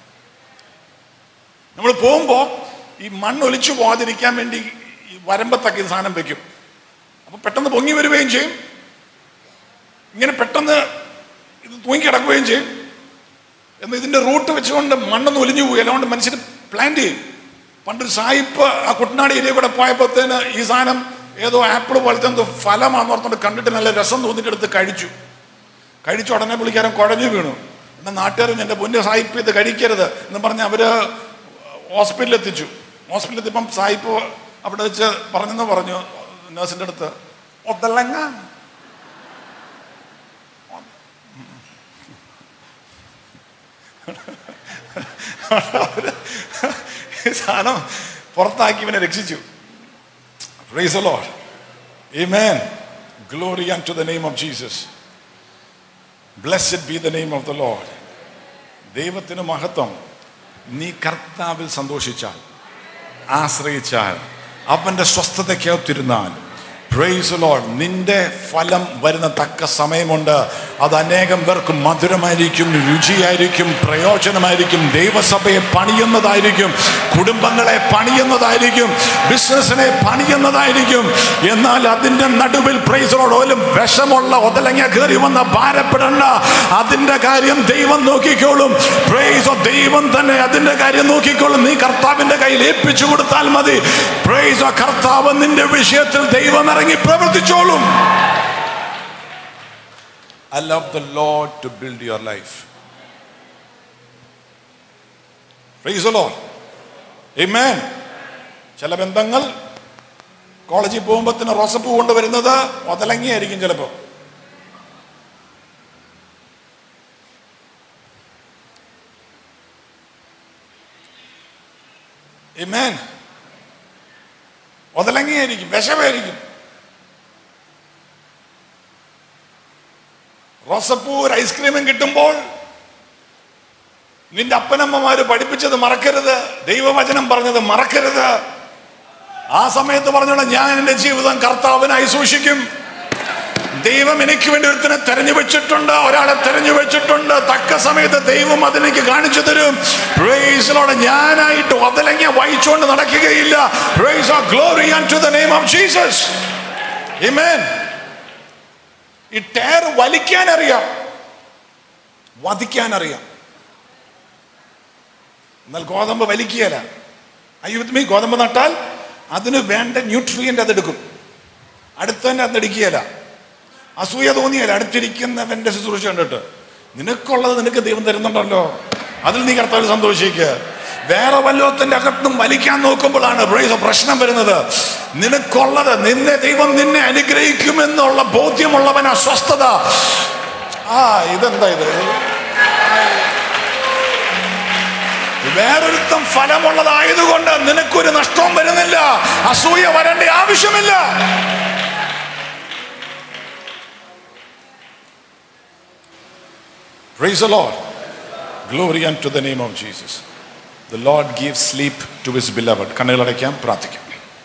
നമ്മൾ പോകുമ്പോൾ ഈ മണ്ണ് ഒലിച്ചു പോകാതിരിക്കാൻ വേണ്ടി ഈ വരമ്പത്തൊക്കെ ഈ സാധനം വെക്കും അപ്പൊ പെട്ടെന്ന് പൊങ്ങി വരികയും ചെയ്യും ഇങ്ങനെ പെട്ടെന്ന് ഇത് തൂങ്ങിക്കിടക്കുകയും ചെയ്യും എന്ന് ഇതിന്റെ റൂട്ട് വെച്ചുകൊണ്ട് മണ്ണൊന്നും ഒലിഞ്ഞു പോയി അതുകൊണ്ട് മനുഷ്യർ പ്ലാൻ ചെയ്യും പണ്ടൊരു സായിപ്പ് ആ കുട്ടനാട് ഏരിയ കൂടെ പോയപ്പോഴത്തേന് ഈ സാധനം ഏതോ ആപ്പിൾ പോലത്തെ എന്തോ ഫലമാണെന്ന് ഓർത്തോണ്ട് കണ്ടിട്ട് നല്ല രസം തോന്നിയിട്ട് എടുത്ത് കഴിച്ചു കഴിച്ച ഉടനെ പുള്ളിക്കാരൻ കുഴഞ്ഞു വീണു എന്നാൽ നാട്ടുകാരും എൻ്റെ പൊന്നു സായിപ്പ് ഇത് കഴിക്കരുത് എന്ന് പറഞ്ഞ് അവര് ഹോസ്പിറ്റലിൽ എത്തിച്ചു ഹോസ്പിറ്റലിൽ എത്തിയപ്പം സായിപ്പ് അവിടെ വെച്ച് പറഞ്ഞെന്ന് പറഞ്ഞു നേഴ്സിൻ്റെ അടുത്ത് ഒതലങ്ങ അവര് ഈ സാധനം പുറത്താക്കി ഇവനെ രക്ഷിച്ചു Praise the Lord. Amen. Glory unto the name of Jesus. Blessed be the name of the Lord. ദൈവത്തിന് മഹത്വം നീ കർത്താവിൽ സന്തോഷിച്ചാൽ ആശ്രയിച്ചാൽ അവന്റെ സ്വസ്ഥതയ്ക്കകത്തിരുന്നാൽ പ്രൈസ് ലോഡ് നിന്റെ ഫലം വരുന്ന തക്ക സമയമുണ്ട് അത് അനേകം പേർക്ക് മധുരമായിരിക്കും രുചിയായിരിക്കും പ്രയോജനമായിരിക്കും ദൈവസഭയെ പണിയുന്നതായിരിക്കും കുടുംബങ്ങളെ പണിയുന്നതായിരിക്കും ബിസിനസ്സിനെ പണിയുന്നതായിരിക്കും എന്നാൽ അതിന്റെ നടുവിൽ പ്രൈസ് ലോഡ് പോലും വിഷമുള്ള ഒതലങ്ങ കയറി വന്ന ഭാരപ്പെടണ്ട അതിന്റെ കാര്യം ദൈവം നോക്കിക്കോളും പ്രൈസ് ദൈവം തന്നെ അതിന്റെ കാര്യം നോക്കിക്കോളും നീ കർത്താവിന്റെ കയ്യിൽ ഏൽപ്പിച്ചു കൊടുത്താൽ മതി പ്രൈസ് കർത്താവ് നിന്റെ വിഷയത്തിൽ ദൈവം ഇറങ്ങി പ്രവർത്തിച്ചോളും I love the Lord to build your life. Praise the Lord. Amen. ചില ബന്ധങ്ങൾ കോളേജിൽ പോകുമ്പോഴത്തേന് റോസപ്പൂ കൊണ്ടുവരുന്നത് ഒതലങ്ങിയായിരിക്കും ചിലപ്പോൾ Amen. ഒതലങ്ങിയായിരിക്കും വിഷമായിരിക്കും റോസപ്പൂ ഒരു ഐസ്ക്രീമും കിട്ടുമ്പോൾ നിന്റെ അപ്പനമ്മമാര് പഠിപ്പിച്ചത് മറക്കരുത് ദൈവവചനം പറഞ്ഞത് മറക്കരുത് ആ സമയത്ത് പറഞ്ഞോളാം ഞാൻ എൻ്റെ ജീവിതം കർത്താവിനായി സൂക്ഷിക്കും ദൈവം എനിക്ക് വേണ്ടി ഒരുത്തിനെ തെരഞ്ഞു വെച്ചിട്ടുണ്ട് ഒരാളെ തെരഞ്ഞു വെച്ചിട്ടുണ്ട് തക്ക സമയത്ത് ദൈവം അതെനിക്ക് കാണിച്ചു തരും പ്രൈസിലോടെ ഞാനായിട്ട് ഒതലങ്ങിയ വായിച്ചുകൊണ്ട് നടക്കുകയില്ല praise of glory to the name of Jesus Amen. ഈ ടയർ വലിക്കാൻ അറിയാം വധിക്കാൻ അറിയാം എന്നാൽ ഗോതമ്പ് വലിക്കുകയല്ല അയ്യുദ്ധമി ഗോതമ്പ് നട്ടാൽ അതിന് വേണ്ട ന്യൂട്രിയൻ്റ് അതെടുക്കും അടുത്തവൻ്റെ അതെടുക്കുകയല്ല അസൂയ തോന്നിയല്ല അടുത്തിരിക്കുന്നവന്റെ ശുശ്രൂഷ കണ്ടിട്ട് നിനക്കുള്ളത് നിനക്ക് ദൈവം തരുന്നുണ്ടല്ലോ അതിൽ നീ കർത്താവിൽ സന്തോഷിക്കുക വേറെ വല്ലത്തിന്റെ അകത്തും വലിക്കാൻ നോക്കുമ്പോഴാണ് praise the പ്രശ്നം വരുന്നത് നിനക്കുള്ളത് നിന്നെ ദൈവം നിന്നെ അനുഗ്രഹിക്കുമെന്നുള്ള ബോധ്യമുള്ളവൻ അസ്വസ്ഥത ആ ഇതെന്താ ഇത് വേറൊരുത്തം ഫലമുള്ളതായതുകൊണ്ട് നിനക്കൊരു നഷ്ടവും വരുന്നില്ല അസൂയ വരേണ്ട ആവശ്യമില്ല Praise the Lord. Glory unto the name of Jesus. The Lord gives sleep to his beloved. കണ്ണുകളടയ്ക്കാം പ്രാർത്ഥിക്കാം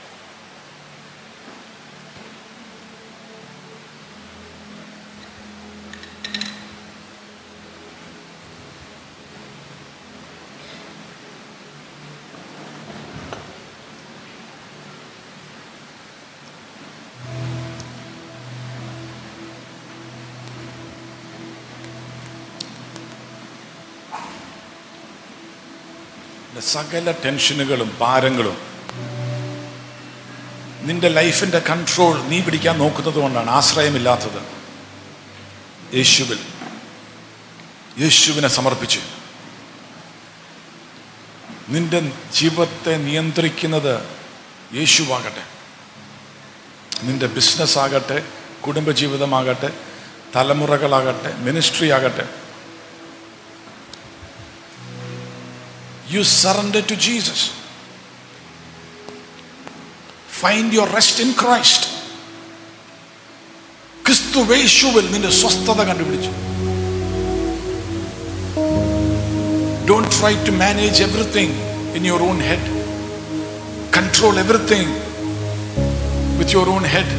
സകല ടെൻഷനുകളും ഭാരങ്ങളും നിന്റെ ലൈഫിന്റെ കൺട്രോൾ നീ പിടിക്കാൻ നോക്കുന്നത് കൊണ്ടാണ് ആശ്രയമില്ലാത്തത് യേശുവിൽ യേശുവിനെ സമർപ്പിച്ച് നിന്റെ ജീവിതത്തെ നിയന്ത്രിക്കുന്നത് യേശുവാകട്ടെ നിന്റെ ബിസിനസ് ആകട്ടെ കുടുംബജീവിതമാകട്ടെ തലമുറകളാകട്ടെ മിനിസ്ട്രി ആകട്ടെ you surrender to Jesus. Find your rest in Christ. ക്രിസ്തു യേശുവിൽ നിന്റെ സ്വസ്ഥത കണ്ടുപിടിച്ചു don't try to manage everything in your own head control everything with your own head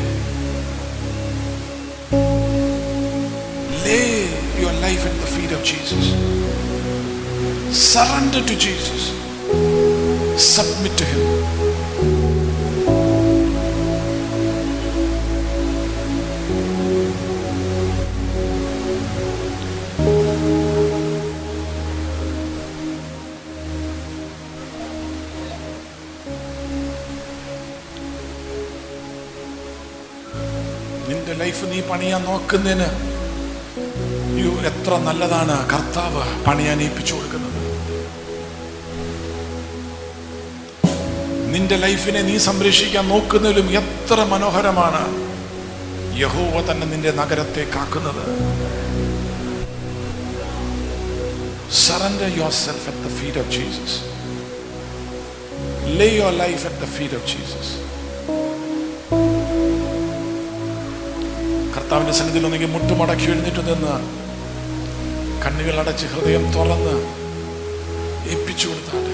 lay your life in the feet of Jesus Surrender to Jesus. Submit to Him. നിന്റെ life നീ പണിയാൻ നോക്കുന്നതിന് അയ്യോ എത്ര നല്ലതാണ് കർത്താവ് പണിയാൻ ഏൽപ്പിച്ചു കൊടുക്കുന്നത് നിന്റെ ലൈഫിനെ നീ സംരക്ഷിക്കാൻ നോക്കുന്നതിലും എത്ര മനോഹരമാണ് യഹോവ തന്നെ നിന്റെ നഗരത്തെ കാക്കുന്നത് surrender your self at the feet of Jesus lay your life at the feet of Jesus കർത്താവിന്റെ സന്നിധിയിൽ ഒന്നെങ്കിൽ മുട്ടുമടക്കി എഴുന്നേറ്റ് നിന്ന് കണ്ണുകൾ അടച്ച് ഹൃദയം തുറന്ന് ഏൽപ്പിച്ചു കൊടുത്താട്ടെ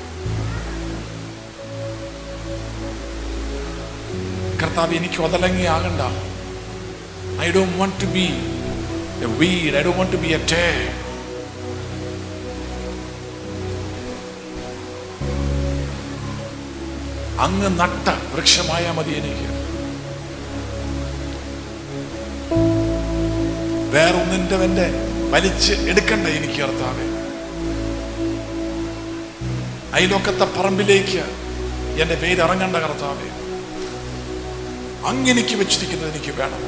കർത്താവ് എനിക്ക് ഒതലങ്ങി ആകണ്ട I don't want to be a weed I don't want to be a tare അങ്ങ് നട്ട വൃക്ഷമായ മതി എനിക്ക് വേറൊന്നിന്റെ വന്റെ വലിച്ച് എടുക്കണ്ട എനിക്ക് കർത്താവെ അയലോക്കത്തെ പറമ്പിലേക്ക് എന്റെ പേര് ഇറങ്ങണ്ട കർത്താവെ അങ്ങെനിക്ക് വെച്ചിരിക്കുന്നത് എനിക്ക് വേണം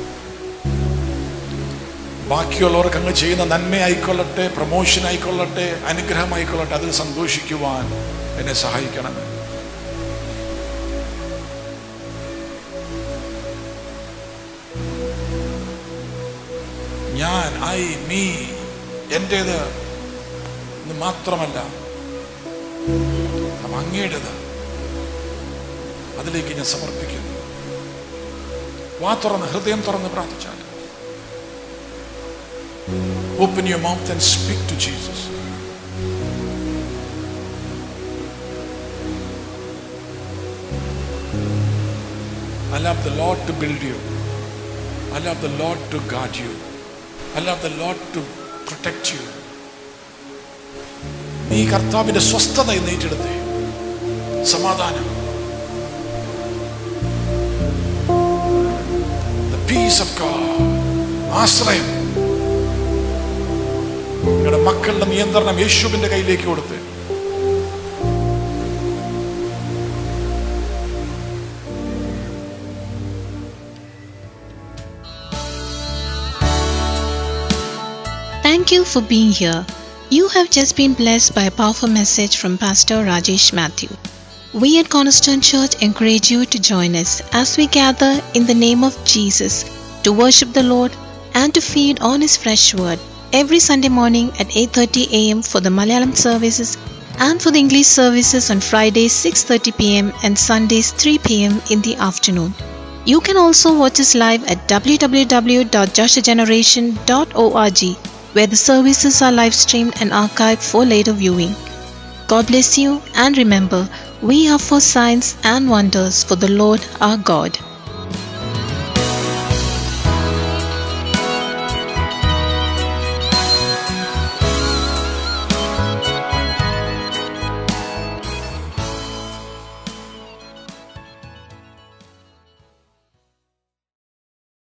ബാക്കിയുള്ളവർക്ക് അങ്ങ് ചെയ്യുന്ന നന്മയായിക്കൊള്ളട്ടെ പ്രമോഷൻ ആയിക്കൊള്ളട്ടെ അനുഗ്രഹമായിക്കൊള്ളട്ടെ അതിൽ സന്തോഷിക്കുവാൻ എന്നെ സഹായിക്കണം ഞാൻ ഐ മീ എന്റേത് എന്ന് മാത്രമല്ല അങ്ങയുടേത് അതിലേക്ക് ഞാൻ സമർപ്പിക്കുന്നു വാ തുറന്ന് ഹൃദയം തുറന്ന് പ്രാർത്ഥിച്ചാൽ open your mouth and speak to Jesus Allow the Lord to build you. Allow the Lord to guard you. Allow the Lord to protect you. നീ കർത്താവിന്റെ സ്വസ്ഥത എന്ന് ഏറ്റെടുത്തേ സമാധാനം The peace of God. ആശ്രയം നിങ്ങളുടെ മക്കളുടെ നിയന്ത്രണം യേശുവിന്റെ കയ്യിലേക്ക് കൊടുത്ത് Thank you for being here. You have just been blessed by a powerful message from Pastor Rajesh Matthew. We at Cornerstone Church encourage you to join us as we gather in the name of Jesus to worship the Lord and to feed on his fresh word every Sunday morning at 8:30 a.m. for the Malayalam services and for the English services on Fridays 6:30 p.m. and Sundays 3 p.m. in the afternoon. You can also watch us live at www.joshageneration.org where the services are live streamed and archived for later viewing. God bless you and remember, we are for signs and wonders for the Lord our God.